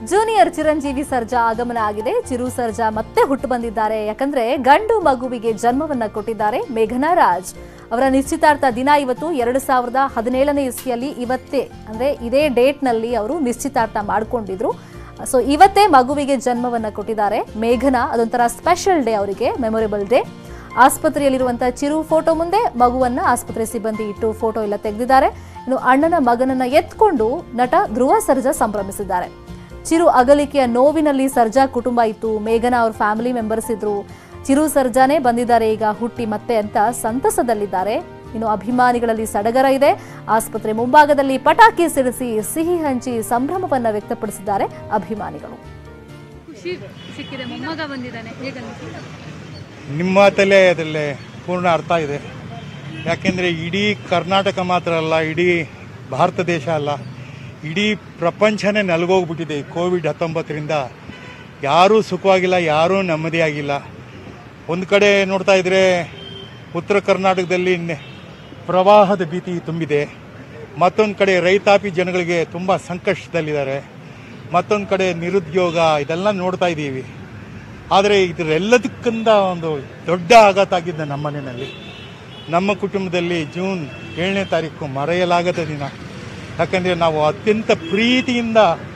Junior Chiranjeevi Sarja ಆಗಮನ ಆಗಿದೆ ಚಿರು ಸರ್ಜಾ ಮತ್ತೆ ಹುಟ್ಟು ಬಂದಿದ್ದಾರೆ ಯಾಕಂದ್ರೆ ಗಂಡು ಮಗುವಿಗೆ ಜನ್ಮವನ್ನ ಕೊಟ್ಟಿದ್ದಾರೆ ಮೇಘನಾ ರಾಜ್ ಅವರ ನಿಶ್ಚಿತಾರ್ಥ ದಿನ ಇವತ್ತು ಎರಡು ಸಾವಿರದ ಹದಿನೇಳನೇ ಇಸ್ವಿಯಲ್ಲಿ ಇವತ್ತೇ ಅಂದ್ರೆ ಇದೇ ಡೇಟ್ ನಲ್ಲಿ ಅವರು ನಿಶ್ಚಿತಾರ್ಥ ಮಾಡ್ಕೊಂಡಿದ್ರು ಸೊ ಇವತ್ತೇ ಮಗುವಿಗೆ ಜನ್ಮವನ್ನ ಕೊಟ್ಟಿದ್ದಾರೆ ಮೇಘನಾ ಅದೊಂಥರ ಸ್ಪೆಷಲ್ ಡೇ ಅವರಿಗೆ ಮೆಮೊರೇಬಲ್ ಡೇ ಆಸ್ಪತ್ರೆಯಲ್ಲಿರುವಂತಹ ಚಿರು ಫೋಟೋ ಮುಂದೆ ಮಗುವನ್ನ ಆಸ್ಪತ್ರೆ ಸಿಬ್ಬಂದಿ ಇಟ್ಟು ಫೋಟೋ ಎಲ್ಲ ತೆಗೆದಿದ್ದಾರೆ ಇನ್ನು ಅಣ್ಣನ ಮಗನನ್ನ ಎತ್ಕೊಂಡು ನಟ ಧ್ರುವ ಸರ್ಜಾ ಸಂಭ್ರಮಿಸಿದ್ದಾರೆ ಚಿರು ಅಗಲಿಕೆಯ ನೋವಿನಲ್ಲಿ ಸರ್ಜಾ ಕುಟುಂಬ ಇತ್ತು ಮೇಘನಾ ಅವ್ರ ಫ್ಯಾಮಿಲಿ ಮೆಂಬರ್ಸ್ ಇದ್ರು ಚಿರು ಸರ್ಜಾನೇ ಬಂದಿದ್ದಾರೆ ಈಗ ಹುಟ್ಟಿ ಮತ್ತೆ ಅಂತ ಸಂತಸದಲ್ಲಿದ್ದಾರೆ ಇನ್ನು ಅಭಿಮಾನಿಗಳಲ್ಲಿ ಸಡಗರ ಇದೆ ಆಸ್ಪತ್ರೆ ಮುಂಭಾಗದಲ್ಲಿ ಪಟಾಕಿ ಸಿಡಿಸಿ ಸಿಹಿ ಹಂಚಿ ಸಂಭ್ರಮವನ್ನ ವ್ಯಕ್ತಪಡಿಸಿದ್ದಾರೆ ಅಭಿಮಾನಿಗಳು ಖುಷಿ ಸಿಕ್ಕಿದೆ ಮೊಮ್ಮಗ ಬಂದಿದ್ದಾನೆ ಹೇಗನ್ನಿಸ್ತು ನಿಮ್ಮ ಮಾತಲ್ಲೇ ಅದರಲ್ಲೇ ಪೂರ್ಣ ಅರ್ಥ ಇದೆ ಯಾಕೆಂದರೆ ಇಡೀ ಕರ್ನಾಟಕ ಮಾತ್ರ ಅಲ್ಲ ಇಡೀ ಭಾರತ ದೇಶ ಅಲ್ಲ ಇಡೀ ಪ್ರಪಂಚನೇ ನಲಗೋಗ್ಬಿಟ್ಟಿದೆ ಈ ಕೋವಿಡ್ ಹತ್ತೊಂಬತ್ತರಿಂದ ಯಾರೂ ಸುಖವಾಗಿಲ್ಲ ಯಾರೂ ನೆಮ್ಮದಿಯಾಗಿಲ್ಲ ಒಂದು ಕಡೆ ನೋಡ್ತಾ ಇದ್ರೆ ಉತ್ತರ ಕರ್ನಾಟಕದಲ್ಲಿ ನೆ- ಪ್ರವಾಹದ ಭೀತಿ ತುಂಬಿದೆ ಮತ್ತೊಂದು ಕಡೆ ರೈತಾಪಿ ಜನಗಳಿಗೆ ತುಂಬ ಸಂಕಷ್ಟದಲ್ಲಿದ್ದಾರೆ ಮತ್ತೊಂದು ಕಡೆ ನಿರುದ್ಯೋಗ ಇದೆಲ್ಲ ನೋಡ್ತಾ ಇದ್ದೀವಿ ಆದರೆ ಇದರೆಲ್ಲದಕ್ಕಿಂತ ಒಂದು ದೊಡ್ಡ ಆಘಾತ ಆಗಿದ್ದ ನಮ್ಮ ಮನೆಯಲ್ಲಿ ನಮ್ಮ ಕುಟುಂಬದಲ್ಲಿ ಜೂನ್ ಏಳನೇ ತಾರೀಕು ಮರೆಯಲಾಗದ ದಿನ ಯಾಕಂದರೆ ನಾವು ಅತ್ಯಂತ ಪ್ರೀತಿಯಿಂದ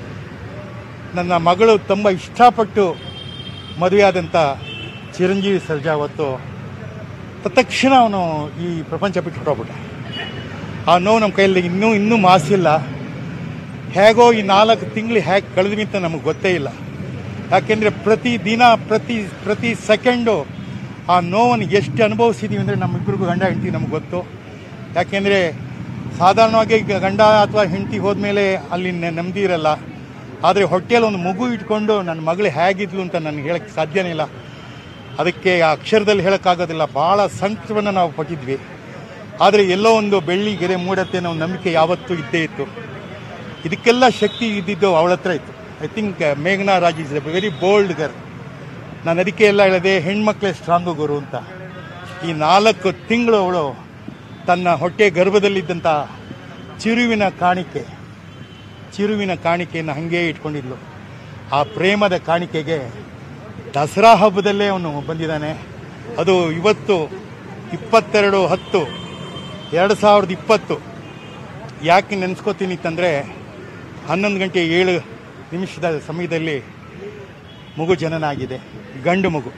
ನನ್ನ ಮಗಳು ತುಂಬ ಇಷ್ಟಪಟ್ಟು ಮದುವೆಯಾದಂಥ ಚಿರಂಜೀವಿ ಸರ್ಜಾ ಅವತ್ತು ತತ್ಕ್ಷಣ ಅವನು ಈ ಪ್ರಪಂಚ ಬಿಟ್ಟು ಹೊರಬಿಟ್ಟ ಆ ನೋವು ನಮ್ಮ ಕೈಯಲ್ಲಿ ಇನ್ನೂ ಇನ್ನೂ ಮಾಸಿಲ್ಲ ಹೇಗೋ ಈ ನಾಲ್ಕು ತಿಂಗಳು ಹೇಗೆ ಕಳೆದ್ವಿ ಅಂತ ನಮಗೆ ಗೊತ್ತೇ ಇಲ್ಲ ಯಾಕೆಂದರೆ ಪ್ರತಿ ದಿನ ಪ್ರತಿ ಪ್ರತಿ ಸೆಕೆಂಡು ಆ ನೋವನ್ನು ಎಷ್ಟು ಅನುಭವಿಸಿದ್ದೀವಿ ಅಂದರೆ ನಮ್ಮಿಬ್ಬರಿಗೂ ಗಂಡ ಹೆಂಡತಿ ನಮ್ಗೆ ಗೊತ್ತು ಯಾಕೆಂದರೆ ಸಾಧಾರಣವಾಗಿ ಈಗ ಗಂಡ ಅಥವಾ ಹೆಂಡತಿ ಹೋದ್ಮೇಲೆ ಅಲ್ಲಿ ನೆ- ನೆಮ್ಮದಿ ಇರಲ್ಲ ಆದರೆ ಹೊಟ್ಟೆಯಲ್ಲಿ ಒಂದು ಮಗು ಇಟ್ಕೊಂಡು ನನ್ನ ಮಗಳು ಹೇಗಿದ್ಲು ಅಂತ ನನಗೆ ಹೇಳಕ್ಕೆ ಸಾಧ್ಯನೇ ಇಲ್ಲ ಅದಕ್ಕೆ ಆ ಅಕ್ಷರದಲ್ಲಿ ಹೇಳೋಕ್ಕಾಗೋದಿಲ್ಲ ಭಾಳ ಸಂಕಟವನ್ನು ನಾವು ಪಟ್ಟಿದ್ವಿ ಆದರೆ ಎಲ್ಲೋ ಒಂದು ಬೆಳ್ಳಿ ಗೆರೆ ಮೂಡತ್ತೆ ಅನ್ನೋ ನಂಬಿಕೆ ಯಾವತ್ತೂ ಇದ್ದೇ ಇತ್ತು ಇದಕ್ಕೆಲ್ಲ ಶಕ್ತಿ ಇದ್ದಿದ್ದು ಅವಳ ಹತ್ರ ಇತ್ತು ಐ ಥಿಂಕ್ ಮೇಘನಾ Raj is a very bold girl ನಾನು ಅದಕ್ಕೆ ಎಲ್ಲ ಹೇಳಿದೆ ಹೆಣ್ಮಕ್ಳೇ ಸ್ಟ್ರಾಂಗು ಗುರು ಅಂತ ಈ ನಾಲ್ಕು ತಿಂಗಳು ಅವಳು ತನ್ನ ಹೊಟ್ಟೆ ಗರ್ಭದಲ್ಲಿದ್ದಂಥ ಚಿರುವಿನ ಕಾಣಿಕೆ ಚಿರುವಿನ ಕಾಣಿಕೆಯನ್ನು ಹಾಗೇ ಇಟ್ಕೊಂಡಿದ್ಲು ಆ ಪ್ರೇಮದ ಕಾಣಿಕೆಗೆ ದಸರಾ ಹಬ್ಬದಲ್ಲೇ ಅವನು ಬಂದಿದ್ದಾನೆ ಅದು ಇವತ್ತು ಇಪ್ಪತ್ತೆರಡು ಹತ್ತು ಎರಡು ಸಾವಿರದ ಇಪ್ಪತ್ತು ಯಾಕೆ ನೆನೆಸ್ಕೋತೀನಿ ಅಂತಂದರೆ ಹನ್ನೊಂದು ಗಂಟೆ ಏಳು ನಿಮಿಷದ ಸಮಯದಲ್ಲಿ ಮಗು ಜನನ ಆಗಿದೆ ಗಂಡು ಮಗು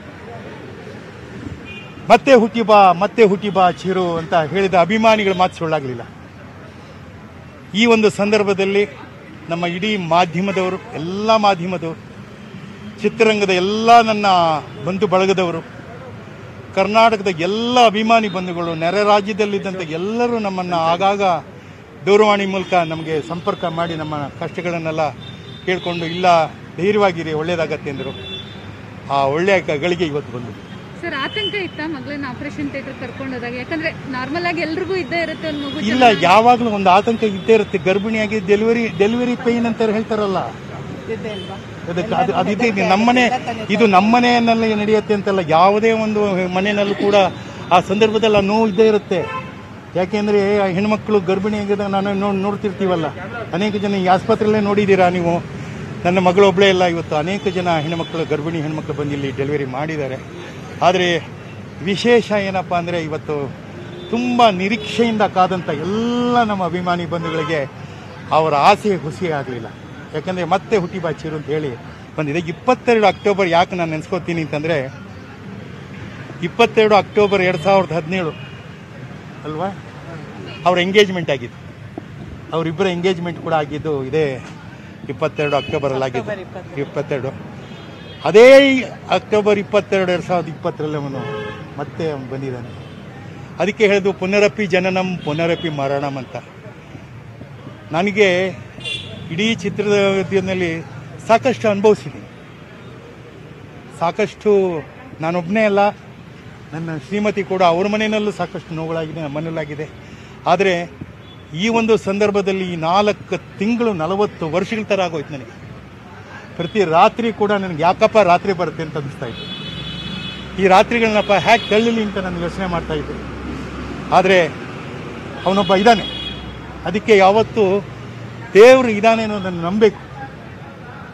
ಮತ್ತೆ ಹುಟ್ಟಿ ಬಾ ಮತ್ತೆ ಹುಟ್ಟಿ ಬಾ ಚಿರು ಅಂತ ಹೇಳಿದ ಅಭಿಮಾನಿಗಳ ಮಾತು ಸುಳ್ಳಾಗಲಿಲ್ಲ ಈ ಒಂದು ಸಂದರ್ಭದಲ್ಲಿ ನಮ್ಮ ಇಡೀ ಮಾಧ್ಯಮದವರು ಎಲ್ಲ ಮಾಧ್ಯಮದವರು ಚಿತ್ರರಂಗದ ಎಲ್ಲ ನನ್ನ ಬಂಧು ಬಳಗದವರು ಕರ್ನಾಟಕದ ಎಲ್ಲ ಅಭಿಮಾನಿ ಬಂಧುಗಳು ನೆರೆ ರಾಜ್ಯದಲ್ಲಿದ್ದಂಥ ಎಲ್ಲರೂ ನಮ್ಮನ್ನು ಆಗಾಗ ದೂರವಾಣಿ ಮೂಲಕ ನಮಗೆ ಸಂಪರ್ಕ ಮಾಡಿ ನಮ್ಮ ಕಷ್ಟಗಳನ್ನೆಲ್ಲ ಕೇಳಿಕೊಂಡು ಇಲ್ಲ ಧೈರ್ಯವಾಗಿರಿ ಒಳ್ಳೇದಾಗತ್ತೆ ಅಂದರು ಆ ಒಳ್ಳೆಯ ಗ- ಗಳಿಗೆ ಇವತ್ತು ಬಂದು ಸರ್ ಆತಂಕ ಇತ್ತಾ ಮಗಳನ್ನ ಆಪರೇಷನ್ ಥಿಯೇಟರ್ ಕರ್ಕೊಂಡು ಹೋದಾಗ ಯಾಕಂದ್ರೆ ನಾರ್ಮಲ್ ಆಗಿ ಎಲ್ರಿಗೂ ಇದ್ದೇ ಇರುತ್ತೆ ಒಂದು ಮಗು ಇಲ್ಲ ಯಾವಾಗಲೂ ಒಂದು ಆತಂಕ ಇದ್ದೇ ಇರುತ್ತೆ ಗರ್ಭಿಣಿಯಾಗಿ ಡೆಲಿವರಿ ಡೆಲಿವರಿ ಪೈನ್ ಅಂತ ಹೇಳ್ತಾರಲ್ಲ ಅದಕ್ಕೆ ಅದು ಅದಿದೆ ಇದು ನಮ್ಮನೆ ಇದು ನಮ್ಮನೆಯಲ್ಲಿ ನಡೆಯುತ್ತೆ ಅಂತಲ್ಲ ಯಾವುದೇ ಒಂದು ಮನೆಯಲ್ಲೂ ಕೂಡ ಆ ಸಂದರ್ಭದಲ್ಲಿ ಆ ನೋವು ಇದ್ದೇ ಇರುತ್ತೆ ಯಾಕೆಂದರೆ ಹೆಣ್ಮಕ್ಳು ಗರ್ಭಿಣಿಯಾಗಿದ್ದಾಗ ನಾನು ನೋಡಿ ನೋಡ್ತಿರ್ತೀವಲ್ಲ ಅನೇಕ ಜನ ಈ ಆಸ್ಪತ್ರೆಯಲ್ಲೇ ನೋಡಿದ್ದೀರಾ ನೀವು ನನ್ನ ಮಗಳೊಬ್ಬಳೇ ಇಲ್ಲ ಇವತ್ತು ಅನೇಕ ಜನ ಹೆಣ್ಮಕ್ಳು ಗರ್ಭಿಣಿ ಹೆಣ್ಮಕ್ಳು ಬಂದು ಇಲ್ಲಿ ಡೆಲಿವರಿ ಮಾಡಿದ್ದಾರೆ ಆದರೆ ವಿಶೇಷ ಏನಪ್ಪ ಅಂದರೆ ಇವತ್ತು ತುಂಬ ನಿರೀಕ್ಷೆಯಿಂದ ಕಾದಂಥ ಎಲ್ಲ ನಮ್ಮ ಅಭಿಮಾನಿ ಬಂಧುಗಳಿಗೆ ಅವರ ಆಸೆ ಹುಸಿ ಆಗಲಿಲ್ಲ ಯಾಕಂದರೆ ಮತ್ತೆ ಹುಟ್ಟಿ ಬಾಚಿರು ಅಂತ ಹೇಳಿ ಬಂದಿದೆ ಇಪ್ಪತ್ತೆರಡು ಅಕ್ಟೋಬರ್ ಯಾಕೆ ನಾನು ನೆನೆಸ್ಕೋತೀನಿ ಅಂತಂದರೆ ಇಪ್ಪತ್ತೆರಡು ಅಕ್ಟೋಬರ್ ಎರಡು ಸಾವಿರದ ಹದಿನೇಳು ಅಲ್ವಾ ಅವ್ರ ಎಂಗೇಜ್ಮೆಂಟ್ ಆಗಿದ್ದು ಅವರಿಬ್ಬರ ಎಂಗೇಜ್ಮೆಂಟ್ ಕೂಡ ಆಗಿದ್ದು ಇದೇ ಇಪ್ಪತ್ತೆರಡು ಅಕ್ಟೋಬರಲ್ಲಿ ಆಗಿದ್ದು ಇಪ್ಪತ್ತೆರಡು ಅದೇ ಅಕ್ಟೋಬರ್ ಇಪ್ಪತ್ತೆರಡು ಎರಡು ಸಾವಿರದ ಇಪ್ಪತ್ತರಲ್ಲಿ ಅವನು ಮತ್ತೆ ಅವನು ಬಂದಿದ್ದಾನೆ ಅದಕ್ಕೆ ಹೇಳಿದ್ದು ಪುನರಪಿ ಜನನಂ ಪುನರಪಿ ಮರಣಂ ಅಂತ ನನಗೆ ಇಡೀ ಚಿತ್ರದಲ್ಲಿ ಸಾಕಷ್ಟು ಅನುಭವಿಸಿದ್ದೀನಿ ಸಾಕಷ್ಟು ನಾನೊಬ್ಬನೇ ಅಲ್ಲ ನನ್ನ ಶ್ರೀಮತಿ ಕೂಡ ಅವ್ರ ಮನೆಯಲ್ಲೂ ಸಾಕಷ್ಟು ನೋವುಗಳಾಗಿದೆ ನಮ್ಮ ಮನೆಯಲ್ಲಾಗಿದೆ ಆದರೆ ಈ ಒಂದು ಸಂದರ್ಭದಲ್ಲಿ ಈ ನಾಲ್ಕು ತಿಂಗಳು ನಲವತ್ತು ವರ್ಷಗಳ ಥರ ಆಗೋಯ್ತು ನನಗೆ ಪ್ರತಿ ರಾತ್ರಿ ಕೂಡ ನನಗೆ ಯಾಕಪ್ಪ ರಾತ್ರಿ ಬರುತ್ತೆ ಅಂತ ಅನಿಸ್ತಾ ಇತ್ತು ಈ ರಾತ್ರಿಗಳನ್ನಪ್ಪ ಹ್ಯಾಕ್ ತಳ್ಳಲಿ ಅಂತ ನಾನು ಯೋಚನೆ ಮಾಡ್ತಾ ಇದ್ದೆ ಆದರೆ ಅವನೊಬ್ಬ ಇದ್ದಾನೆ ಅದಕ್ಕೆ ಯಾವತ್ತೂ ದೇವರು ಇದ್ದಾನೆ ಅನ್ನೋದನ್ನು ನಂಬಬೇಕು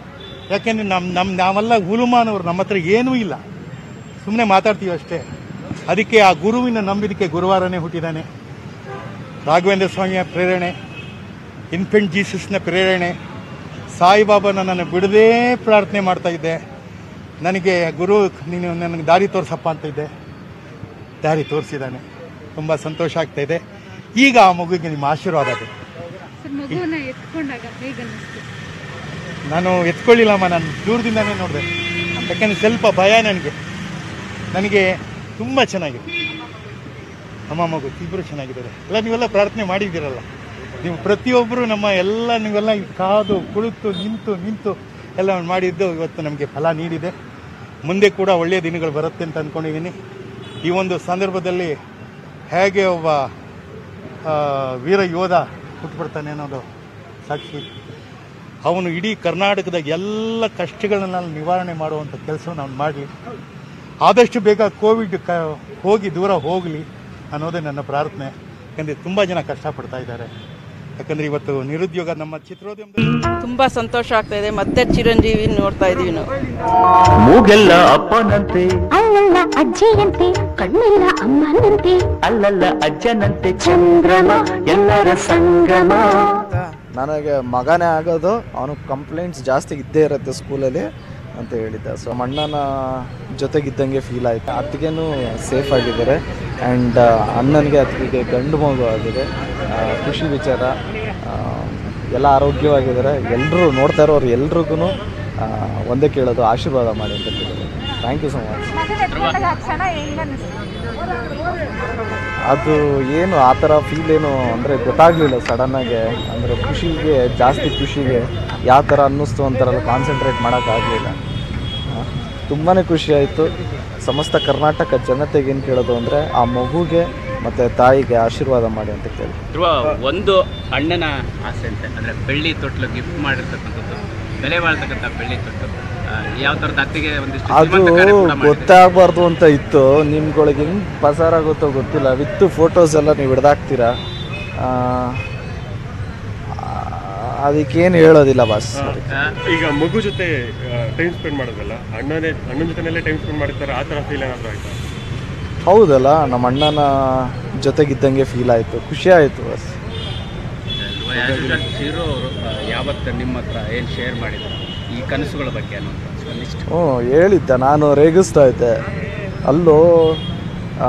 ಯಾಕೆಂದ್ರೆ ನಮ್ಮ ನಮ್ಮ ನಾವೆಲ್ಲ ಗುರುಮಾನವರು ನಮ್ಮ ಹತ್ರ ಏನೂ ಇಲ್ಲ ಸುಮ್ಮನೆ ಮಾತಾಡ್ತೀವಿ ಅಷ್ಟೇ ಅದಕ್ಕೆ ಆ ಗುರುವಿನ ನಂಬಿದಕ್ಕೆ ಗುರುವಾರನೇ ಹುಟ್ಟಿದ್ದಾನೆ ರಾಘವೇಂದ್ರ ಸ್ವಾಮಿಯ ಪ್ರೇರಣೆ ಇನ್ಫೆಂಟ್ ಜೀಸಸ್ನ ಪ್ರೇರಣೆ ಸಾಯಿಬಾಬಾ ನನ್ನನ್ನು ಬಿಡದೇ ಪ್ರಾರ್ಥನೆ ಮಾಡ್ತಾ ಇದ್ದೆ ನನಗೆ ಗುರು ನೀನು ನನಗೆ ದಾರಿ ತೋರಿಸಪ್ಪ ಅಂತ ಇದ್ದೆ ದಾರಿ ತೋರಿಸಿದ್ದಾನೆ ತುಂಬ ಸಂತೋಷ ಆಗ್ತಾ ಇದೆ ಈಗ ಆ ಮಗುವಿಗೆ ನಿಮ್ಮ ಆಶೀರ್ವಾದ ಬೇಕು ಸರ್ ಮಗುವನ್ನ ಎತ್ಕೊಂಡಾಗ ಹೇಗೆ ಅನ್ನಿಸ್ತು ನಾನು ಎತ್ಕೊಳ್ಳಿಲ್ಲಮ್ಮ ನಾನು ದೂರದಿಂದನೇ ನೋಡಿದೆ ಯಾಕಂದರೆ ಸ್ವಲ್ಪ ಭಯ ನನಗೆ ನನಗೆ ತುಂಬ ಚೆನ್ನಾಗಿದೆ ಅಮ್ಮ ಮಗು ಇಬ್ಬರು ಚೆನ್ನಾಗಿದ್ದಾರೆ ಎಲ್ಲ ನೀವೆಲ್ಲ ಪ್ರಾರ್ಥನೆ ಮಾಡಿದ್ದೀರಲ್ಲ ನೀವು ಪ್ರತಿಯೊಬ್ಬರು ನಮ್ಮ ಎಲ್ಲ ನೀವೆಲ್ಲ ಇಲ್ಲಿ ಕಾದು ಕುಳಿತು ನಿಂತು ನಿಂತು ಎಲ್ಲ ಮಾಡಿದ್ದು ಇವತ್ತು ನಮಗೆ ಫಲ ನೀಡಿದೆ ಮುಂದೆ ಕೂಡ ಒಳ್ಳೆಯ ದಿನಗಳು ಬರುತ್ತೆ ಅಂತ ಅಂದ್ಕೊಂಡಿದ್ದೀನಿ ಈ ಒಂದು ಸಂದರ್ಭದಲ್ಲಿ ಹೇಗೆ ಒಬ್ಬ ಆ, ವೀರ ಯೋಧ ಹುಟ್ಟುಬಿಡ್ತಾನೆ ಅನ್ನೋದು ಸಾಕ್ಷಿ ಅವನು ಇಡೀ ಕರ್ನಾಟಕದ ಎಲ್ಲ ಕಷ್ಟಗಳನ್ನ ನಿವಾರಣೆ ಮಾಡುವಂಥ ಕೆಲಸವನ್ನು ಅವನು ಮಾಡಲಿ ಆದಷ್ಟು ಬೇಗ ಕೋವಿಡ್ ಕ ಹೋಗಿ ದೂರ ಹೋಗಲಿ ಅನ್ನೋದೇ ನನ್ನ ಪ್ರಾರ್ಥನೆ ಯಾಕಂದರೆ ತುಂಬ ಜನ ಕಷ್ಟಪಡ್ತಾ ಇದ್ದಾರೆ ಯಾಕಂದರೆ ಇವತ್ತು ನಿರುದ್ಯೋಗ ನಮ್ಮ ಚಿತ್ರೋದ್ಯಮದಲ್ಲಿ ತುಂಬಾ ಸಂತೋಷ ಆಗ್ತಾ ಇದೆ ಮತ್ತೆ ಚಿರಂಜೀವಿ ನೋಡ್ತಾ ಇದೀವಿ ನಾವು ಮೂಗೆಲ್ಲ ಅಪ್ಪನಂತೆ ಅಲ್ಲಲ್ಲ ಅಜ್ಜಿಯಂತೆ ಕಣ್ಣೆಲ್ಲ ಅಮ್ಮನಂತೆ ಅಲ್ಲಲ್ಲ ಅಜ್ಜನಂತೆ ಚಂದ್ರಮ ಎಲ್ಲರ ಸಂಗಮ ನನಗೆ ಮಗನೇ ಆಗೋದು ಅವನು ಕಂಪ್ಲೇಂಟ್ಸ್ ಜಾಸ್ತಿ ಇದ್ದೇ ಇರುತ್ತೆ ಸ್ಕೂಲಲ್ಲಿ ಅಂತ ಹೇಳಿದ್ದ ಸೊ ನಮ್ಮ ಅಣ್ಣನ ಜೊತೆಗಿದ್ದಂಗೆ ಫೀಲ್ ಆಯಿತು ಅತ್ತಿಗೆನೂ ಸೇಫ್ ಆಗಿದ್ದಾರೆ ಆ್ಯಂಡ್ ಅಣ್ಣನಿಗೆ ಅತ್ತಿಗೆ ಗಂಡು ಮಗು ಆಗಿದೆ ಆ, ಖುಷಿ ವಿಚಾರ ಆ, ಎಲ್ಲ ಆರೋಗ್ಯವಾಗಿದ್ದಾರೆ ಎಲ್ಲರೂ ನೋಡ್ತಾ ಇರೋರು ಎಲ್ರಿಗೂ ಒಂದೇ ಕೇಳೋದು ಆಶೀರ್ವಾದ ಮಾಡಿ ಅಂತ ಕೇಳೋದು ಥ್ಯಾಂಕ್ ಯು ಸೊ ಮಚ್ ಅದು ಏನು ಆ ಥರ ಫೀಲ್ ಏನು ಅಂದರೆ ಗೊತ್ತಾಗಲಿಲ್ಲ ಸಡನ್ನಾಗೆ ಅಂದರೆ ಖುಷಿಗೆ ಜಾಸ್ತಿ ಖುಷಿಗೆ ಯಾವ ಥರ ಅನ್ನಿಸ್ತು ಅಂತಾರಲ್ಲ ಕಾನ್ಸಂಟ್ರೇಟ್ ಮಾಡೋಕ್ಕಾಗಲಿಲ್ಲ ತುಂಬಾ ಖುಷಿ ಆಯಿತು ಸಮಸ್ತ ಕರ್ನಾಟಕ ಜನತೆಗೆ ಏನು ಕೇಳೋದು ಅಂದರೆ ಆ ಮಗುಗೆ ಮತ್ತು ತಾಯಿಗೆ ಆಶೀರ್ವಾದ ಮಾಡಿ ಅಂತ ಕೇಳಿ ಧ್ರುವ ಒಂದು ಅಣ್ಣನ ಆಸೆ ಅಂತೆ ಅಂದರೆ ಬೆಳ್ಳಿ ತೊಟ್ಲು ಗಿಫ್ಟ್ ಮಾಡಿರ್ತಕ್ಕಂಥದ್ದು ಬೆಲೆ ಬಾಳ್ತಕ್ಕಂಥ ಬೆಳ್ಳಿ ತೊಟ್ಟು ಆ, ಯಾವ ಥರದ ಅತ್ತಿಗೆ ಒಂದಿಷ್ಟು ಅದು ಶ್ರೀಮಂತ ಕಾರ್ಯ ಕೂಡ ಮಾಡಿದೆ. ಗೊತ್ತಾಗಬಾರ್ದು ಅಂತ ಇತ್ತು ನಿಮ್ಗಳಿಗೆ ಹೆಂಗೆ ಪಸಾರಾಗುತ್ತೋ ಗೊತ್ತಿಲ್ಲ ವಿತ್ ಫೋಟೋಸ್ ಎಲ್ಲ ನೀವು ಹಿಡ್ದಾಕ್ತೀರಾ ಆ, ಅದಕ್ಕೇನು ಹೇಳೋದಿಲ್ಲ ಬಾಸ್ ಆ, ಈಗ ಮಗು ಜೊತೆ ಟೈಮ್ ಸ್ಪೆಂಡ್ ಮಾಡೋದಲ್ಲ ಅಣ್ಣನೇ ಅಣ್ಣನ ಜೊತೆನಲ್ಲೇ ಟೈಮ್ ಸ್ಪೆಂಡ್ ಮಾಡಿರ್ತಾರೆ ಆ ಥರ ಫೀಲ್ ಏನಾದರೂ ಆಯ್ತಾ ಹೌದಲ್ಲ ನಮ್ಮ ಅಣ್ಣನ ಜೊತೆಗಿದ್ದಂಗೆ ಫೀಲ್ ಆಯಿತು ಖುಷಿ ಆಯಿತು ಬಸ್ ಧ್ರುವ, as usual ಶಿರು ಅವರು ಯಾವತ್ತು ನಿಮ್ಮ ಹತ್ರ ಏನು ಶೇರ್ ಮಾಡಿದ್ರು ಈ ಕನಸುಗಳ ಬಗ್ಗೆ ಅನ್ನೋದು ಒಂದಿಷ್ಟು ಹ್ಞೂ ಹೇಳಿದ್ದ ನಾನು ರೇಗಿಸ್ತಾ ಇದ್ದೆ ಅಲ್ಲೂ ಆ,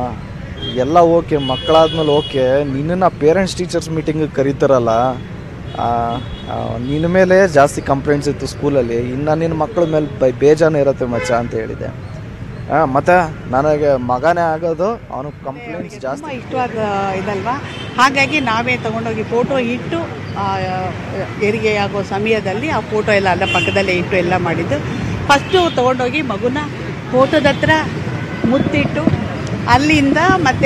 ಎಲ್ಲ ಓಕೆ ಮಕ್ಕಳಾದ್ಮೇಲೆ ಓಕೆ ನಿನ್ನನ್ನು ಪೇರೆಂಟ್ಸ್ ಟೀಚರ್ಸ್ ಮೀಟಿಂಗಿಗೆ ಕರೀತಾರಲ್ಲ ಆ, ಆ, ನಿನ್ನ ಮೇಲೆ ಜಾಸ್ತಿ ಕಂಪ್ಲೇಂಟ್ಸ್ ಇತ್ತು ಸ್ಕೂಲಲ್ಲಿ ಇನ್ನು ನಿನ್ನ ಮಕ್ಕಳ ಮೇಲೆ ಬೈ ಬೇಜಾನು ಇರುತ್ತೆ ಮಚ್ಚ ಅಂತ ಹೇಳಿದೆ ಹಾಂ ಮತ್ತು ನನಗೆ ಮಗನೇ ಆಗೋದು ಅವನು ಕಂಪ್ಲೇಂಟ್ಸ್ ಜಾಸ್ತಿ ತುಂಬ ಇಷ್ಟವಾದ ಇದಲ್ವಾ ಹಾಗಾಗಿ ನಾವೇ ತಗೊಂಡೋಗಿ ಫೋಟೋ ಇಟ್ಟು ಆ, ಹೆರಿಗೆ ಆಗೋ ಸಮಯದಲ್ಲಿ ಆ ಫೋಟೋ ಎಲ್ಲ ಅಲ್ಲ ಪಕ್ಕದಲ್ಲೇ ಇಟ್ಟು ಎಲ್ಲ ಮಾಡಿದ್ದು ಫಸ್ಟು ತೊಗೊಂಡೋಗಿ ಮಗುನ ಫೋಟೋದ ಹತ್ರ ಮುತ್ತಿಟ್ಟು ಅಲ್ಲಿಂದ ಮತ್ತೆ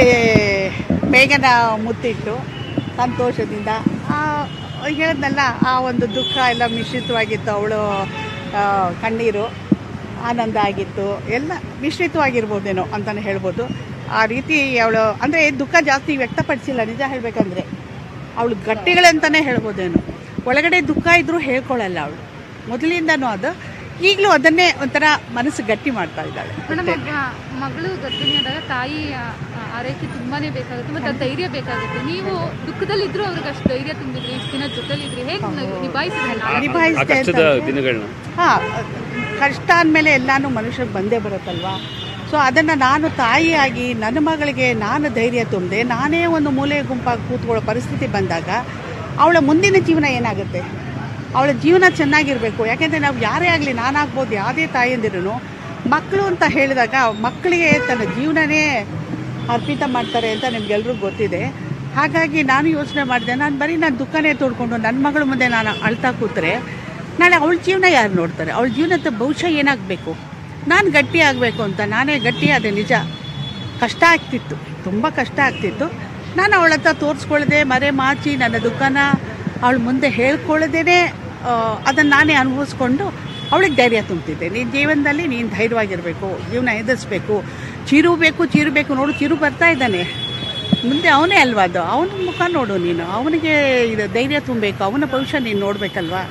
ಬೇಗನ ಮುತ್ತಿಟ್ಟು ಸಂತೋಷದಿಂದ ಆ, ಹೇಳಿದ್ನಲ್ಲ ಆ ಒಂದು ದುಃಖ ಎಲ್ಲ ಮಿಶ್ರಿತವಾಗಿತ್ತು ಅವಳು ಕಣ್ಣೀರು ಆನಂದ ಆಗಿತ್ತು ಎಲ್ಲ ಮಿಶ್ರಿತವಾಗಿರ್ಬೋದೇನೋ ಅಂತಲೇ ಹೇಳ್ಬೋದು ಆ ರೀತಿ ಅವಳು ಅಂದರೆ ದುಃಖ ಜಾಸ್ತಿ ವ್ಯಕ್ತಪಡಿಸಿಲ್ಲ ನಿಜ ಹೇಳಬೇಕಂದ್ರೆ ಅವಳು ಗಟ್ಟಿಗಳಂತಲೇ ಹೇಳ್ಬೋದೇನೋ ಒಳಗಡೆ ದುಃಖ ಇದ್ರೂ ಹೇಳ್ಕೊಳ್ಳಲ್ಲ ಅವಳು ಮೊದಲಿಂದನೂ ಅದು ಈಗಲೂ ಅದನ್ನೇ ಒಂಥರ ಮನಸ್ಸು ಗಟ್ಟಿ ಮಾಡ್ತಾ ಇದ್ದಾಳೆ ಮೇಡಮ್ ಒಬ್ಬ ಮಗಳು ಗರ್ಭಿಣಿಯಾದಾಗ ತಾಯಿ ಆ- ಆ- ಆರೈಕೆ ತುಂಬಾನೇ ಬೇಕಾಗುತ್ತೆ ಮತ್ತೆ ಆ ಧೈರ್ಯ ಬೇಕಾಗುತ್ತೆ ನೀವು ದುಃಖದಲ್ಲಿದ್ರು ಅವ್ರಿಗೆ ಅಷ್ಟು ಧೈರ್ಯ ತುಂಬಿದ್ರಿ ಇಷ್ಟು ದಿನ ಜೊತೆಲಿದ್ರಿ ಹೇಗೆ ನಿಭಾಯಿಸಿದ್ರಿ ನಿಭಾಯಿಸ್ದೆ ಅಂತ ದಿನಗಳನ್ನ ಹಾಂ ಕಷ್ಟ ಅಂದಮೇಲೆ ಎಲ್ಲಾನು ಮನುಷ್ಯರಿಗೆ ಬಂದೇ ಬರುತ್ತಲ್ವಾ ಸೊ ಅದನ್ನು ನಾನು ತಾಯಿಯಾಗಿ ನನ್ನ ಮಗಳಿಗೆ ನಾನು ಧೈರ್ಯ ತುಂಬಿದೆ ನಾನೇ ಒಂದು ಮೂಲೆ ಗುಂಪಾಗಿ ಕೂತ್ಕೊಳ್ಳೋ ಪರಿಸ್ಥಿತಿ ಬಂದಾಗ ಅವಳ ಮುಂದಿನ ಜೀವನ ಏನಾಗುತ್ತೆ ಅವಳ ಜೀವನ ಚೆನ್ನಾಗಿರಬೇಕು ಯಾಕೆಂದರೆ ನಾವು ಯಾರೇ ಆಗಲಿ ನಾನಾಗ್ಬೋದು ಯಾವುದೇ ತಾಯಿಯಂದಿರೂ ಮಕ್ಕಳು ಅಂತ ಹೇಳಿದಾಗ ಮಕ್ಕಳಿಗೆ ತನ್ನ ಜೀವನನೇ ಅರ್ಪಿತ ಮಾಡ್ತಾರೆ ಅಂತ ನಿಮ್ಗೆಲ್ರಿಗೂ ಗೊತ್ತಿದೆ ಹಾಗಾಗಿ ನಾನು ಯೋಚನೆ ಮಾಡಿದೆ ನಾನು ಬರೀ ನಾನು ದುಃಖನೇ ತೋಡ್ಕೊಂಡು ನನ್ನ ಮಗಳ ಮುಂದೆ ನಾನು ಅಳ್ತಾ ಕೂತ್ರೆ ನಾಳೆ ಅವಳ ಜೀವನ ಯಾರು ನೋಡ್ತಾರೆ ಅವಳ ಜೀವನದ ಭವಿಷ್ಯ ಏನಾಗಬೇಕು ನಾನು ಗಟ್ಟಿ ಆಗಬೇಕು ಅಂತ ನಾನೇ ಗಟ್ಟಿ ಅದೇ ನಿಜ ಕಷ್ಟ ಆಗ್ತಿತ್ತು ತುಂಬ ಕಷ್ಟ ಆಗ್ತಿತ್ತು ನಾನು ಅವಳ ಹತ್ರ ತೋರಿಸ್ಕೊಳ್ಳದೆ ಮರೆ ಮಾಚಿ ನನ್ನ ದುಃಖನ ಅವಳ ಮುಂದೆ ಹೇಳ್ಕೊಳ್ಳದೇನೆ ಅದನ್ನು ನಾನೇ ಅನುಭವಿಸ್ಕೊಂಡು ಅವಳಿಗೆ ಧೈರ್ಯ ತುಂಬ್ತಿದ್ದೆ ನಿನ್ನ ಜೀವನದಲ್ಲಿ ನೀನು ಧೈರ್ಯವಾಗಿರಬೇಕು ಜೀವನ ಎದುರಿಸ್ಬೇಕು ಚಿರು ಬೇಕು ಚಿರು ಬೇಕು ನೋಡು ಚಿರು ಬರ್ತಾ ಇದ್ದಾನೆ ಮುಂದೆ ಅವನೇ ಅಲ್ವಾ ಅದು ಅವನ ಮುಖ ನೋಡು ನೀನು ಅವನಿಗೆ ಇದು ಧೈರ್ಯ ತುಂಬಬೇಕು ಅವನ ಭವಿಷ್ಯ ನೀನು ನೋಡಬೇಕಲ್ವಾ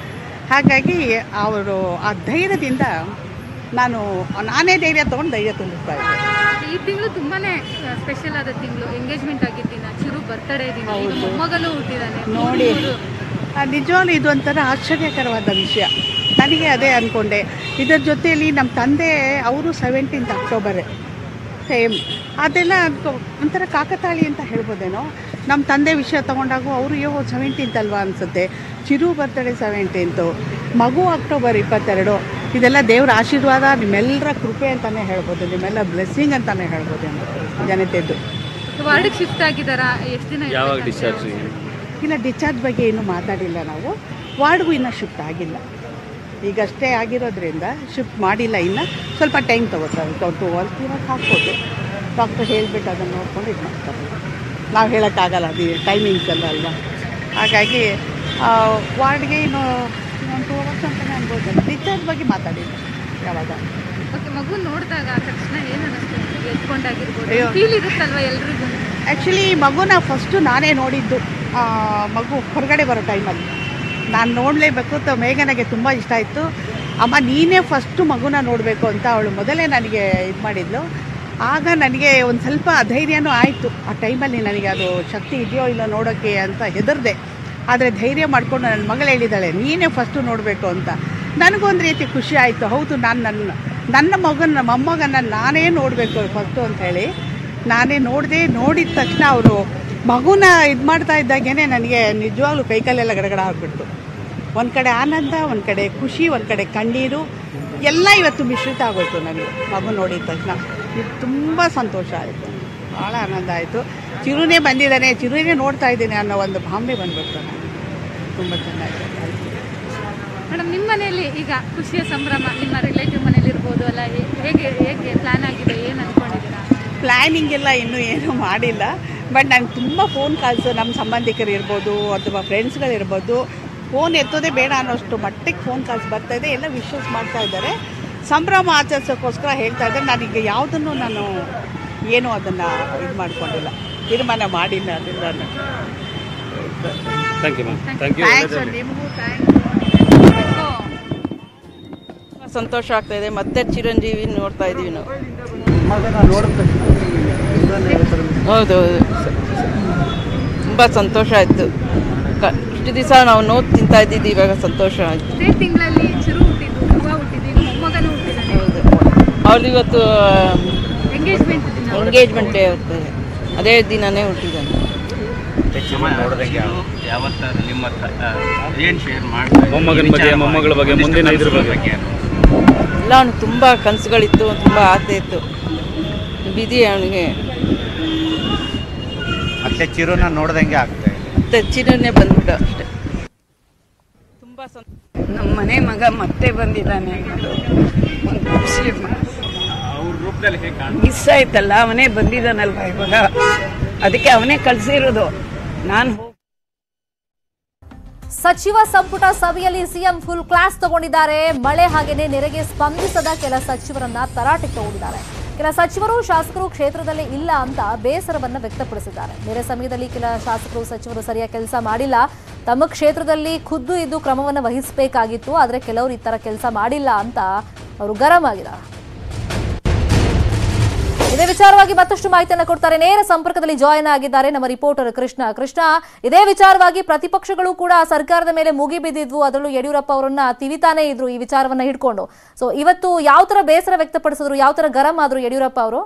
ಹಾಗಾಗಿ ಅವರು ಆ ಧೈರ್ಯದಿಂದ ನಾನು ನಾನೇ ಧೈರ್ಯ ತೊಗೊಂಡು ಧೈರ್ಯ ತುಂಬಿಸ್ತಾ ಇದ್ದೆ ಈ ತಿಂಗಳು ತುಂಬಾನೇ ಸ್ಪೆಷಲ್ ಆದ ತಿಂಗಳು ಎಂಗೇಜ್ಮೆಂಟ್ ಆಗಿದ್ದ ದಿನ ಚಿರು ಬರ್ತಡೇ ದಿನ ಈಗ ಹೌದು. ಮೊಮ್ಮಗಲು ಹುಟ್ಟಿದಾನೆ ನೋಡಿ ಆ, ನಿಜವಾಗ್ಲೂ ಇದು ಒಂಥರ ಆಶ್ಚರ್ಯಕರವಾದ ವಿಷಯ ನನಗೆ ಅದೇ ಅಂದ್ಕೊಂಡೆ ಇದರ ಜೊತೆಯಲ್ಲಿ ನಮ್ಮ ತಂದೆ ಅವರು ಸೆವೆಂಟೀನ್ತ್ ಅಕ್ಟೋಬರೇ ಸೇಮ್ ಅದೆಲ್ಲ ಅನ್ಕೊ- ಒಂಥರ ಕಾಕತಾಳಿ ಅಂತ ಹೇಳ್ಬೋದೇನೋ ನಮ್ಮ ತಂದೆ ವಿಷಯ ತೊಗೊಂಡಾಗೂ ಅವರು ಯೋ ಸೆವೆಂಟೀನ್ತ್ ಅಲ್ವಾ ಅನಿಸುತ್ತೆ ಚಿರು ಬರ್ತಡೇ ಸೆವೆಂಟೀನ್ತು ಮಗು ಅಕ್ಟೋಬರ್ ಇಪ್ಪತ್ತೆರಡು ಇದೆಲ್ಲ ದೇವರ ಆಶೀರ್ವಾದ ನಿಮ್ಮೆಲ್ಲರ ಕೃಪೆ ಅಂತಲೇ ಹೇಳ್ಬೋದು ನಿಮ್ಮೆಲ್ಲ ಬ್ಲೆಸ್ಸಿಂಗ್ ಅಂತಲೇ ಹೇಳ್ಬೋದು ಜನತೆದ್ದು ವಾರ್ಡಿಗೆ ಶಿಫ್ಟ್ ಆಗಿದಾರಾ ಎಷ್ಟು ದಿನ ಯಾವಾಗ ಇರ್ಬೇಕಂತ? ಡಿಸ್ಚಾರ್ಜ್ ಇಲ್ಲ ಡಿಸ್ಚಾರ್ಜ್ ಬಗ್ಗೆ ಏನೂ ಮಾತಾಡಿಲ್ಲ ನಾವು ವಾರ್ಡ್ಗೂ ಇನ್ನೂ ಶಿಫ್ಟ್ ಆಗಿಲ್ಲ ಈಗಷ್ಟೇ ಆಗಿರೋದ್ರಿಂದ ಶಿಫ್ಟ್ ಮಾಡಿಲ್ಲ ಇನ್ನು ಸ್ವಲ್ಪ ಟೈಮ್ ತಗೋತಾರೆ ಒಂದು ಟು ಅವರ್ಸ್ ಇವಾಗ ಹಾಕ್ಬೋದು ಡಾಕ್ಟರ್ ಹೇಳಿಬಿಟ್ಟು ಅದನ್ನು ನೋಡ್ಕೊಂಡು ಇದು ಮಾಡ್ತಾರೆ ನಾವು ಹೇಳೋಕ್ಕಾಗಲ್ಲ ಅದು ಟೈಮಿಂಗ್ಸ್ ಎಲ್ಲ ಅಲ್ವಾ ಹಾಗಾಗಿ ಆ, ವಾರ್ಡ್ಗೆ ಇನ್ನು ಒಂದು ಟೂ ಅವರ್ಸ್ ಅಂತಲೇ ಅನ್ಬೋದು ಡಿಸ್ಚಾರ್ಜ್ ಬಗ್ಗೆ ಮಾತಾಡಿಲ್ಲ ಯಾವಾಗ ಓಕೆ ಮಗು ನೋಡಿದಾಗ ತಕ್ಷಣ ಏನು ಅನ್ನಿಸ್ತು ಎತ್ಕೊಂಡಾಗಿರ್ಬೋದು ಅಯ್ಯೋ. ಫೀಲ್ ಇರುತ್ತಲ್ವಾ ಎಲ್ರಿಗೂ ಆ್ಯಕ್ಚುಲಿ ಮಗುನ ಫಸ್ಟು ನಾನೇ ನೋಡಿದ್ದು ಆ, ಮಗು ಹೊರಗಡೆ ಬರೋ ಟೈಮಲ್ಲಿ ನಾನು ನೋಡಲೇಬೇಕು ಅಂತ ಮೇಘನಿಗೆ ತುಂಬ ಇಷ್ಟ ಆಯಿತು ಅಮ್ಮ ನೀನೇ ಫಸ್ಟು ಮಗುನ ನೋಡಬೇಕು ಅಂತ ಅವಳು ಮೊದಲೇ ನನಗೆ ಇದು ಮಾಡಿದ್ಲು ಆಗ ನನಗೆ ಒಂದು ಸ್ವಲ್ಪ ಧೈರ್ಯನೂ ಆಯಿತು ಆ ಟೈಮಲ್ಲಿ ನನಗೆ ಅದು ಶಕ್ತಿ ಇದೆಯೋ ಇಲ್ಲೋ ನೋಡೋಕ್ಕೆ ಅಂತ ಹೆದರ್ದೆ ಆದರೆ ಧೈರ್ಯ ಮಾಡಿಕೊಂಡು ನನ್ನ ಮಗಳು ಹೇಳಿದ್ದಾಳೆ ನೀನೇ ಫಸ್ಟು ನೋಡಬೇಕು ಅಂತ ನನಗೊಂದು ರೀತಿ ಖುಷಿ ಆಯಿತು ಹೌದು ನಾನು ನನ್ನ ನನ್ನ ಮಗನ ಮೊಮ್ಮಗನ ನಾನೇ ನೋಡಬೇಕು ಫಸ್ಟು ಅಂತ ಹೇಳಿ ನಾನೇ ನೋಡಿದೆ ನೋಡಿದ ತಕ್ಷಣ ಅವರು ಮಗುನ ಇದು ಮಾಡ್ತಾ ಇದ್ದಾಗೇನೆ ನನಗೆ ನಿಜವಾಗ್ಲೂ ಕೈಕಾಲೆಲ್ಲ ಗಡಗಡ ಆಗಿಬಿಡ್ತು ಒಂದು ಕಡೆ ಆನಂದ ಒಂದು ಕಡೆ ಖುಷಿ ಒಂದು ಕಡೆ ಕಣ್ಣೀರು ಎಲ್ಲ ಇವತ್ತು ಮಿಶ್ರಿತ ಆಗೋಯ್ತು ನನಗೆ ಮಗು ನೋಡಿದ ತಕ್ಷಣ ಇದು ತುಂಬ ಸಂತೋಷ ಆಯಿತು ಭಾಳ ಆನಂದ ಆಯಿತು ಚಿರುನೇ ಬಂದಿದ್ದಾನೆ ಚಿರುನೇ ನೋಡ್ತಾ ಇದ್ದೀನಿ ಅನ್ನೋ ಒಂದು ಭಾವನೆ ಬಂದ್ಬಿಡ್ತು ನನಗೆ ತುಂಬ ಚೆನ್ನಾಗಿದೆ ಮೇಡಮ್ ನಿಮ್ಮ ಮನೆಯಲ್ಲಿ ಈಗ ಖುಷಿಯ ಸಂಭ್ರಮ ನಿಮ್ಮ ರಿಲೇಟಿವ್ ಮನೇಲಿ ಇರ್ಬೋದು ಅಲ್ಲ ಹೇ- ಹೇಗೆ ಹೇಗೆ ಪ್ಲಾನ್ ಆಗಿದೆ ಏನು ಅನ್ಕೊಂಡಿದ್ದೀರಾ ಪ್ಲ್ಯಾನಿಂಗ್ ಎಲ್ಲ ಇನ್ನೂ ಏನೂ ಮಾಡಿಲ್ಲ ಬಟ್ ನಂಗೆ ತುಂಬ ಫೋನ್ ಕಾಲ್ಸು ನಮ್ಮ ಸಂಬಂಧಿಕರು ಇರ್ಬೋದು ಅಥವಾ ಫ್ರೆಂಡ್ಸ್ಗಳಿರ್ಬೋದು ಫೋನ್ ಎತ್ತೋದೇ ಬೇಡ ಅನ್ನೋಷ್ಟು ಮಟ್ಟಿಗೆ ಫೋನ್ ಕಾಲ್ಸ್ ಬರ್ತಾ ಇದೆ ಎಲ್ಲ ವಿಶ್ವಾಸ ಮಾಡ್ತಾ ಇದ್ದಾರೆ ಸಂಭ್ರಮ ಆಚರಿಸೋಕ್ಕೋಸ್ಕರ ಹೇಳ್ತಾ ಇದ್ದಾರೆ ನಾನೀಗ ಯಾವುದನ್ನು ನಾನು ಏನೂ ಅದನ್ನು ಇದು ಮಾಡ್ಕೊಂಡಿಲ್ಲ ತೀರ್ಮಾನ ಮಾಡಿಲ್ಲ ಅದರಿಂದ thank you ma'am thank you thanks ನಿಮಗೂ ಥ್ಯಾಂಕ್ಸ್ ಸಂತೋಷ ಆಗ್ತಾ ಇದೆ ಮತ್ತೆ ಚಿರಂಜೀವಿ ನೋಡ್ತಾ ಇದೀವಿ ನಾವು ಹೌದೌದು ತುಂಬ ಸಂತೋಷ ಆಯಿತು ಕ ಇಷ್ಟು ದಿವಸ ನಾವು ನೋವು ತಿಂತಾ ಇದ್ದಿದ್ದು ಇವಾಗ ಸಂತೋಷ ಆಯಿತು ಇದೇ ತಿಂಗಳಲ್ಲಿ ಚಿರು ಹುಟ್ಟಿದ್ದು ಯುವ ಹುಟ್ಟಿದ್ದು ಈಗ ಮೊಮ್ಮಗನು ಹುಟ್ಟಿದ್ದಾನೆ ಹೌದು ಅವ್ಳು ಇವತ್ತು ಎಂಗೇಜ್ಮೆಂಟ್ ದಿನ ಎಂಗೇಜ್ಮೆಂಟ್ ಡೇ ಇರುತ್ತೆ ಅದೇ ದಿನನೇ ಹುಟ್ಟಿದ್ದಾನೆ ಯಾವತ್ತಾದ್ರು ನಿಮ್ಮ ಏನು ಶೇರ್ ಮಾಡ್ತಾರೆ ಮೊಮ್ಮಗನ ಬಗ್ಗೆ, ಮೊಮ್ಮಗಳ ಬಗ್ಗೆ, ಮುಂದಿನ ಇದ್ರ ಬಗ್ಗೆ. ಎಲ್ಲ ಅವ್ನಿಗೆ ತುಂಬ ಕನಸುಗಳಿತ್ತು ತುಂಬ ಆಸೆ ಇತ್ತು ಬಿದಿ ಅವನಿಗೆ ಮತ್ತೆ ಚಿರುನ ನೋಡ್ದಂಗೆ ಆಗ್ತಾ ಇದೆ ಮತ್ತೆ ಚಿರನೇ ಬಂದ್ಬಿಟ್ಟು ಅಷ್ಟೇ ತುಂಬ ಸಂತೋಷ ನಮ್ಮ ಮನೆ ಮಗ ಮತ್ತೆ ಬಂದಿದ್ದಾನೆ ಅನ್ನೋದು ಒಂದು ಖುಷಿ ಅವ್ರ ರೂಪದಲ್ಲಿ ಹೇಗೆ ಕಾಣ್ತಾರೆ ಮಿಸ್ ಆಯ್ತಲ್ಲ ಅವನೇ ಬಂದಿದ್ದಾನಲ್ವ ಇವಾಗ ಅದಕ್ಕೆ ಅವನೇ ಕಳ್ಸಿರೋದು ನಾನು ಹೋಗಿ ಸಚಿವ ಸಂಪುಟ ಸಭೆಯಲ್ಲಿ ಸಿಎಂ ಫುಲ್ ಕ್ಲಾಸ್ ತಗೊಂಡಿದ್ದಾರೆ ಮಳೆ ಹಾಗೇನೆ ನೆರೆಗೆ ಸ್ಪಂದಿಸದ ಕೆಲ ಸಚಿವರನ್ನ ತರಾಟೆಗೆ ತಗೊಂಡಿದ್ದಾರೆ ಕೆಲ ಸಚಿವರು ಶಾಸಕರು ಕ್ಷೇತ್ರದಲ್ಲೇ ಇಲ್ಲ ಅಂತ ಬೇಸರವನ್ನ ವ್ಯಕ್ತಪಡಿಸಿದ್ದಾರೆ ನೆರೆ ಸಮಯದಲ್ಲಿ ಕೆಲ ಶಾಸಕರು ಸಚಿವರು ಸರಿಯಾಗಿ ಕೆಲಸ ಮಾಡಿಲ್ಲ ತಮ್ಮ ಕ್ಷೇತ್ರದಲ್ಲಿ ಖುದ್ದು ಇದ್ದು ಕ್ರಮವನ್ನು ವಹಿಸಬೇಕಾಗಿತ್ತು ಆದರೆ ಕೆಲವರು ಈ ತರ ಕೆಲಸ ಮಾಡಿಲ್ಲ ಅಂತ ಅವರು ಗರಂ ಆಗಿದ್ದಾರೆ ಇದೇ ವಿಚಾರವಾಗಿ ಮತ್ತಷ್ಟು ಮಾಹಿತಿಯನ್ನು ಕೊಡ್ತಾರೆ ನೇರ ಸಂಪರ್ಕದಲ್ಲಿ ಜಾಯಿನ್ ಆಗಿದ್ದಾರೆ ನಮ್ಮ ರಿಪೋರ್ಟರ್ ಕೃಷ್ಣ ಕೃಷ್ಣ ಇದೇ ವಿಚಾರವಾಗಿ ಪ್ರತಿಪಕ್ಷಗಳು ಕೂಡ ಸರ್ಕಾರದ ಮೇಲೆ ಮುಗಿ ಬಿದ್ದಿದ್ವು ಅದರಲ್ಲೂ ಯಡಿಯೂರಪ್ಪ ಅವರನ್ನ ತಿವಿತಾನೇ ಇದ್ರು ಈ ವಿಚಾರವನ್ನ ಹಿಡ್ಕೊಂಡು ಸೊ ಇವತ್ತು ಯಾವ ತರ ಬೇಸರ ವ್ಯಕ್ತಪಡಿಸಿದ್ರು ಯಾವ ತರ ಗರಂ ಆದ್ರು ಯಡಿಯೂರಪ್ಪ ಅವರು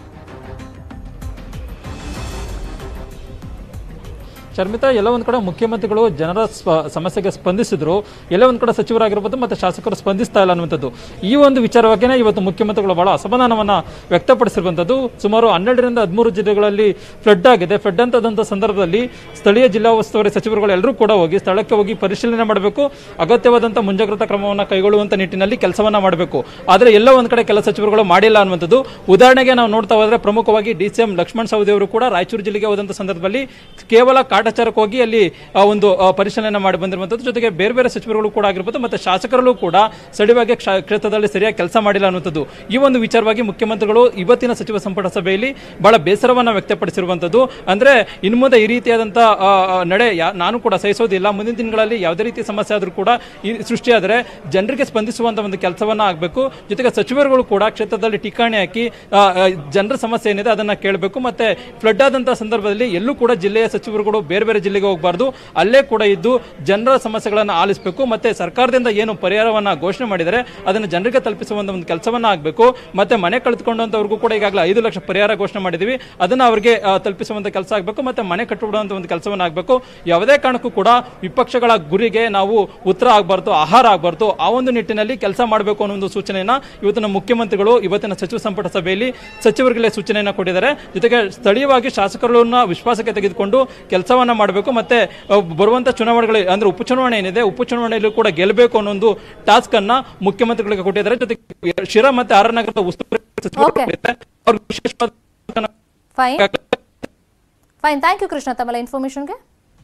ಶರ್ಮಿತಾ ಎಲ್ಲ ಒಂದು ಕಡೆ ಮುಖ್ಯಮಂತ್ರಿಗಳು ಜನರ ಸ್ಪ ಸಮಸ್ಯೆಗೆ ಸ್ಪಂದಿಸಿದ್ರು ಎಲ್ಲ ಒಂದು ಕಡೆ ಸಚಿವರಾಗಿರ್ಬೋದು ಮತ್ತು ಶಾಸಕರು ಸ್ಪಂದಿಸ್ತಾ ಇಲ್ಲ ಅನ್ನುವಂಥದ್ದು ಈ ಒಂದು ವಿಚಾರವಾಗಿಯೇ ಇವತ್ತು ಮುಖ್ಯಮಂತ್ರಿಗಳು ಬಹಳ ಅಸಮಾಧಾನವನ್ನು ವ್ಯಕ್ತಪಡಿಸಿರುವಂಥದ್ದು ಸುಮಾರು ಹನ್ನೆರಡರಿಂದ ಹದಿಮೂರು ಜಿಲ್ಲೆಗಳಲ್ಲಿ ಫ್ಲಡ್ ಆಗಿದೆ ಫ್ಲಡ್ ಅಂತದಂಥ ಸಂದರ್ಭದಲ್ಲಿ ಸ್ಥಳೀಯ ಜಿಲ್ಲಾ ಉಸ್ತುವಾರಿ ಸಚಿವರುಗಳು ಎಲ್ಲರೂ ಕೂಡ ಹೋಗಿ ಸ್ಥಳಕ್ಕೆ ಹೋಗಿ ಪರಿಶೀಲನೆ ಮಾಡಬೇಕು ಅಗತ್ಯವಾದಂಥ ಮುಂಜಾಗ್ರತಾ ಕ್ರಮವನ್ನು ಕೈಗೊಳ್ಳುವಂಥ ನಿಟ್ಟಿನಲ್ಲಿ ಕೆಲಸವನ್ನ ಮಾಡಬೇಕು ಆದರೆ ಎಲ್ಲ ಒಂದು ಕಡೆ ಕೆಲ ಸಚಿವರುಗಳು ಮಾಡಿಲ್ಲ ಅನ್ನುವಂಥದ್ದು ಉದಾಹರಣೆಗೆ ನಾವು ನೋಡ್ತಾ ಹೋದ್ರೆ ಪ್ರಮುಖವಾಗಿ D C M Laxman Savadi ಅವರು ಕೂಡ ರಾಯಚೂರು ಜಿಲ್ಲೆಗೆ ಹೋದಂಥ ಸಂದರ್ಭದಲ್ಲಿ ಕೇವಲ ಕಾಡು ಕಾಟಾಚಾರಕ್ಕೆ ಹೋಗಿ ಅಲ್ಲಿ ಆ, ಒಂದು ಆ, ಪರಿಶೀಲನೆ ಮಾಡಿ ಬಂದಿರುವಂಥದ್ದು ಜೊತೆಗೆ ಬೇರೆ ಬೇರೆ ಸಚಿವರುಗಳು ಕೂಡ ಆಗಿರ್ಬೋದು ಮತ್ತೆ ಶಾಸಕರಲ್ಲೂ ಕೂಡ ಸಡಿವಾಗಿ ಕ್ಷ- ಕ್ಷೇತ್ರದಲ್ಲಿ ಸರಿಯಾಗಿ ಕೆಲಸ ಮಾಡಿಲ್ಲ ಅನ್ನುವಂಥದ್ದು ಈ ಒಂದು ವಿಚಾರವಾಗಿ ಮುಖ್ಯಮಂತ್ರಿಗಳು ಇವತ್ತಿನ ಸಚಿವ ಸಂಪುಟ ಸಭೆಯಲ್ಲಿ ಬಹಳ ಬೇಸರವನ್ನ ವ್ಯಕ್ತಪಡಿಸಿರುವಂಥದ್ದು ಅಂದ್ರೆ ಇನ್ನು ಮುಂದೆ ಈ ರೀತಿಯಾದಂಥ ಆ, ಆ, ನಡೆ ಯಾ- ನಾನು ಕೂಡ ಸಹಿಸೋದಿಲ್ಲ ಮುಂದಿನ ದಿನಗಳಲ್ಲಿ ಯಾವುದೇ ರೀತಿ ಸಮಸ್ಯೆ ಆದರೂ ಕೂಡ ಈ ಸೃಷ್ಟಿಯಾದರೆ ಜನರಿಗೆ ಸ್ಪಂದಿಸುವಂತ ಒಂದು ಕೆಲಸವನ್ನ ಆಗಬೇಕು ಜೊತೆಗೆ ಸಚಿವರುಗಳು ಕೂಡ ಕ್ಷೇತ್ರದಲ್ಲಿ ಠಿಕಾಣಿ ಹಾಕಿ ಆ, ಆ, ಜನರ ಸಮಸ್ಯೆ ಏನಿದೆ ಅದನ್ನ ಕೇಳಬೇಕು ಮತ್ತೆ ಫ್ಲಡ್ ಆದಂತ ಸಂದರ್ಭದಲ್ಲಿ ಎಲ್ಲೂ ಕೂಡ ಜಿಲ್ಲೆಯ ಸಚಿವರುಗಳು ಬೇರೆ ಬೇರೆ ಜಿಲ್ಲೆಗೆ ಹೋಗಬಾರ್ದು ಅಲ್ಲೇ ಕೂಡ ಇದ್ದು ಜನರ ಸಮಸ್ಯೆಗಳನ್ನು ಆಲಿಸಬೇಕು ಮತ್ತೆ ಸರ್ಕಾರದಿಂದ ಏನು ಪರಿಹಾರವನ್ನ ಘೋಷಣೆ ಮಾಡಿದರೆ ಅದನ್ನು ಜನರಿಗೆ ತಲುಪಿಸುವಂತ ಒಂದು ಕೆಲಸವನ್ನ ಆಗಬೇಕು ಮತ್ತೆ ಮನೆ ಕಳೆದುಕೊಂಡಂತವ್ರಿಗೂ ಕೂಡ ಈಗಾಗಲೇ ಐದು ಲಕ್ಷ ಪರಿಹಾರ ಘೋಷಣೆ ಮಾಡಿದೀವಿ ಅದನ್ನ ಅವರಿಗೆ ಆ, ತಲುಪಿಸುವಂತ ಕೆಲಸ ಆಗಬೇಕು ಮತ್ತೆ ಮನೆ ಕಟ್ಟಿಬಿಡುವಂತ ಒಂದು ಕೆಲಸವನ್ನ ಆಗಬೇಕು ಯಾವುದೇ ಕಾರಣಕ್ಕೂ ಕೂಡ ವಿಪಕ್ಷಗಳ ಗುರಿಗೆ ನಾವು ಉತ್ತರ ಆಗಬಾರ್ದು ಆಹಾರ ಆಗಬಾರ್ದು ಆ ಒಂದು ನಿಟ್ಟಿನಲ್ಲಿ ಕೆಲಸ ಮಾಡಬೇಕು ಅನ್ನೋ ಒಂದು ಸೂಚನೆಯನ್ನ ಇವತ್ತಿನ ಮುಖ್ಯಮಂತ್ರಿಗಳು ಇವತ್ತಿನ ಸಚಿವ ಸಂಪುಟ ಸಭೆಯಲ್ಲಿ ಸಚಿವರಿಗೆ ಸೂಚನೆಯನ್ನ ಕೊಟ್ಟಿದ್ದಾರೆ ಜೊತೆಗೆ ಸ್ಥಳೀಯವಾಗಿ ಶಾಸಕರನ್ನ ವಿಶ್ವಾಸಕ್ಕೆ ತೆಗೆದುಕೊಂಡು ಕೆಲಸವನ್ನ ಮಾಡಬೇಕು ಮತ್ತೆ ಅಹ್, ಬರುವಂತ ಚುನಾವಣೆಗಳು ಅಂದ್ರೆ ಉಪಚುನಾವಣೆ ಏನಿದೆ ಉಪಚುನಾವಣೆಯಲ್ಲೂ ಕೂಡ ಗೆಲ್ಲಬೇಕು ಅನ್ನೋ ಒಂದು ಟಾಸ್ಕ್ ಅನ್ನ ಮುಖ್ಯಮಂತ್ರಿಗಳಿಗೆ ಕೊಟ್ಟಿದ್ದಾರೆ ಜೊತೆಗೆ ಶಿರಾ ಮತ್ತೆ ಆರ್ ನಗರದ ಉಸ್ತುವಾರಿ ಸಚಿವರು ಕೊಟ್ಟಿದ್ದಾರೆ. ಅವ್ರಿಗೆ ವಿಶೇಷವಾದ fine fine thank you Krishna ತಮ್ಮೆಲ್ಲ ಇನ್ಫಾರ್ಮೇಶನ್ಗೆ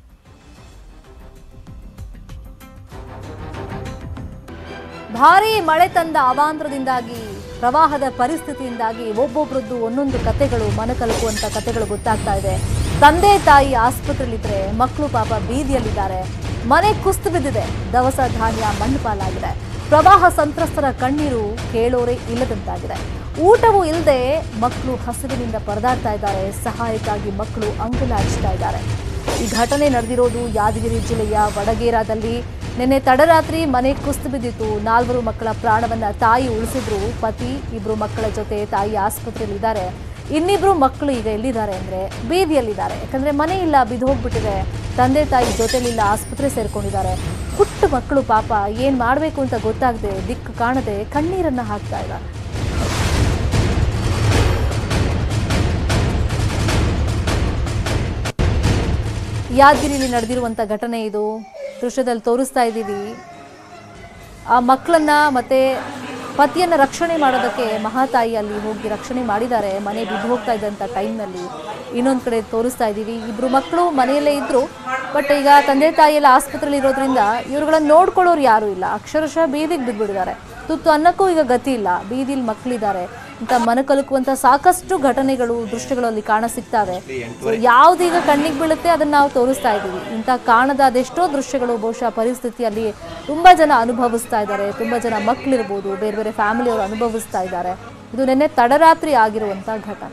ಭಾರೀ ಮಳೆ ತಂದ ಅವಾಂತರದಿಂದಾಗಿ ಪ್ರವಾಹದ ಪರಿಸ್ಥಿತಿಯಿಂದಾಗಿ ಒಬ್ಬೊಬ್ರದ್ದು ಒಂದೊಂದು ಕತೆಗಳು ಮನಕಲುಕುವಂತ ಕತೆಗಳು ಗೊತ್ತಾಗ್ತಾ ಇದೆ ತಂದೆ ತಾಯಿ ಆಸ್ಪತ್ರೆಯಲ್ಲಿದ್ರೆ ಮಕ್ಕಳು ಪಾಪ ಬೀದಿಯಲ್ಲಿದ್ದಾರೆ ಮನೆ ಕುಸ್ತು ಬಿದ್ದಿದೆ ದವಸ ಧಾನ್ಯ ಮಣ್ಣು ಪಾಲಾಗಿದೆ ಪ್ರವಾಹ ಸಂತ್ರಸ್ತರ ಕಣ್ಣೀರು ಕೇಳೋರೇ ಇಲ್ಲದಂತಾಗಿದೆ ಊಟವೂ ಇಲ್ಲದೆ ಮಕ್ಕಳು ಹಸಿವಿನಿಂದ ಪರದಾಡ್ತಾ ಇದ್ದಾರೆ ಸಹಾಯಕ್ಕಾಗಿ ಮಕ್ಕಳು ಅಂಗುಲಾಡಿಸ್ತಾ ಇದ್ದಾರೆ ಈ ಘಟನೆ ನಡೆದಿರೋದು ಯಾದಗಿರಿ ಜಿಲ್ಲೆಯ ವಡಗೇರಾದಲ್ಲಿ ನಿನ್ನೆ ತಡರಾತ್ರಿ ಮನೆ ಕುಸ್ತು ಬಿದ್ದಿತ್ತು ನಾಲ್ವರು ಮಕ್ಕಳ ಪ್ರಾಣವನ್ನ ತಾಯಿ ಉಳಿಸಿದ್ರು ಪತಿ ಇಬ್ರು ಮಕ್ಕಳ ಜೊತೆ ತಾಯಿ ಆಸ್ಪತ್ರೆಯಲ್ಲಿದ್ದಾರೆ ಇನ್ನಿಬ್ರು ಮಕ್ಕಳು ಈಗ ಎಲ್ಲಿದ್ದಾರೆ ಅಂದ್ರೆ ಬೀದಿಯಲ್ಲಿದ್ದಾರೆ ಯಾಕಂದ್ರೆ ಮನೆ ಇಲ್ಲ ಬಿದ್ದು ಹೋಗ್ಬಿಟ್ಟಿದೆ ತಂದೆ ತಾಯಿ ಜೊತೆಲಿಲ್ಲ ಆಸ್ಪತ್ರೆ ಸೇರ್ಕೊಂಡಿದ್ದಾರೆ ಪುಟ್ಟ ಮಕ್ಕಳು ಪಾಪ ಏನ್ ಮಾಡ್ಬೇಕು ಅಂತ ಗೊತ್ತಾಗದೆ ದಿಕ್ಕು ಕಾಣದೆ ಕಣ್ಣೀರನ್ನ ಹಾಕ್ತಾ ಇದ್ದಾರೆ ಯಾದಗಿರಿಯಲ್ಲಿ ನಡೆದಿರುವಂಥ ಘಟನೆ ಇದು ದೃಶ್ಯದಲ್ಲಿ ತೋರಿಸ್ತಾ ಇದ್ದೀವಿ ಆ ಮಕ್ಕಳನ್ನ ಮತ್ತೆ ಪತಿಯನ್ನ ರಕ್ಷಣೆ ಮಾಡೋದಕ್ಕೆ ಮಹಾತಾಯಿ ಅಲ್ಲಿ ಹೋಗಿ ರಕ್ಷಣೆ ಮಾಡಿದ್ದಾರೆ ಮನೆ ಬಿದ್ದು ಹೋಗ್ತಾ ಇದ್ದಂಥ ಟೈಮ್ನಲ್ಲಿ ಇನ್ನೊಂದು ಕಡೆ ತೋರಿಸ್ತಾ ಇದ್ದೀವಿ ಇಬ್ರು ಮಕ್ಕಳು ಮನೆಯಲ್ಲೇ ಇದ್ರು ಬಟ್ ಈಗ ತಂದೆ ತಾಯಿ ಎಲ್ಲ ಆಸ್ಪತ್ರೆಯಲ್ಲಿ ಇರೋದ್ರಿಂದ ಇವ್ರುಗಳನ್ನ ನೋಡ್ಕೊಳ್ಳೋರು ಯಾರೂ ಇಲ್ಲ ಅಕ್ಷರಶಃ ಬೀದಿಗೆ ಬಿದ್ದುಬಿಟ್ಟಿದ್ದಾರೆ ತುತ್ತು ಅನ್ನಕ್ಕೂ ಈಗ ಗತಿ ಇಲ್ಲ ಬೀದಿಲಿ ಮಕ್ಕಳಿದ್ದಾರೆ ಇಂಥ ಮನಕಲುಕುವಂಥ ಸಾಕಷ್ಟು ಘಟನೆಗಳು ದೃಶ್ಯಗಳು ಅಲ್ಲಿ ಕಾಣ ಸಿಗ್ತವೆ ಸೊ ಯಾವ್ದೀಗ ಕಣ್ಣಿಗೆ ಬೀಳುತ್ತೆ ಅದನ್ನ ನಾವು ತೋರಿಸ್ತಾ ಇದ್ದೀವಿ ಇಂಥ ಕಾಣದ ಅದೆಷ್ಟೋ ದೃಶ್ಯಗಳು ಬಹುಶಃ ಪರಿಸ್ಥಿತಿಯಲ್ಲಿ ತುಂಬಾ ಜನ ಅನುಭವಿಸ್ತಾ ಇದ್ದಾರೆ ತುಂಬಾ ಜನ ಮಕ್ಕಳಿರ್ಬೋದು ಬೇರೆ ಬೇರೆ ಫ್ಯಾಮಿಲಿಯವರು ಅನುಭವಿಸ್ತಾ ಇದ್ದಾರೆ ಇದು ನಿನ್ನೆ ತಡರಾತ್ರಿ ಆಗಿರುವಂತ ಘಟನೆ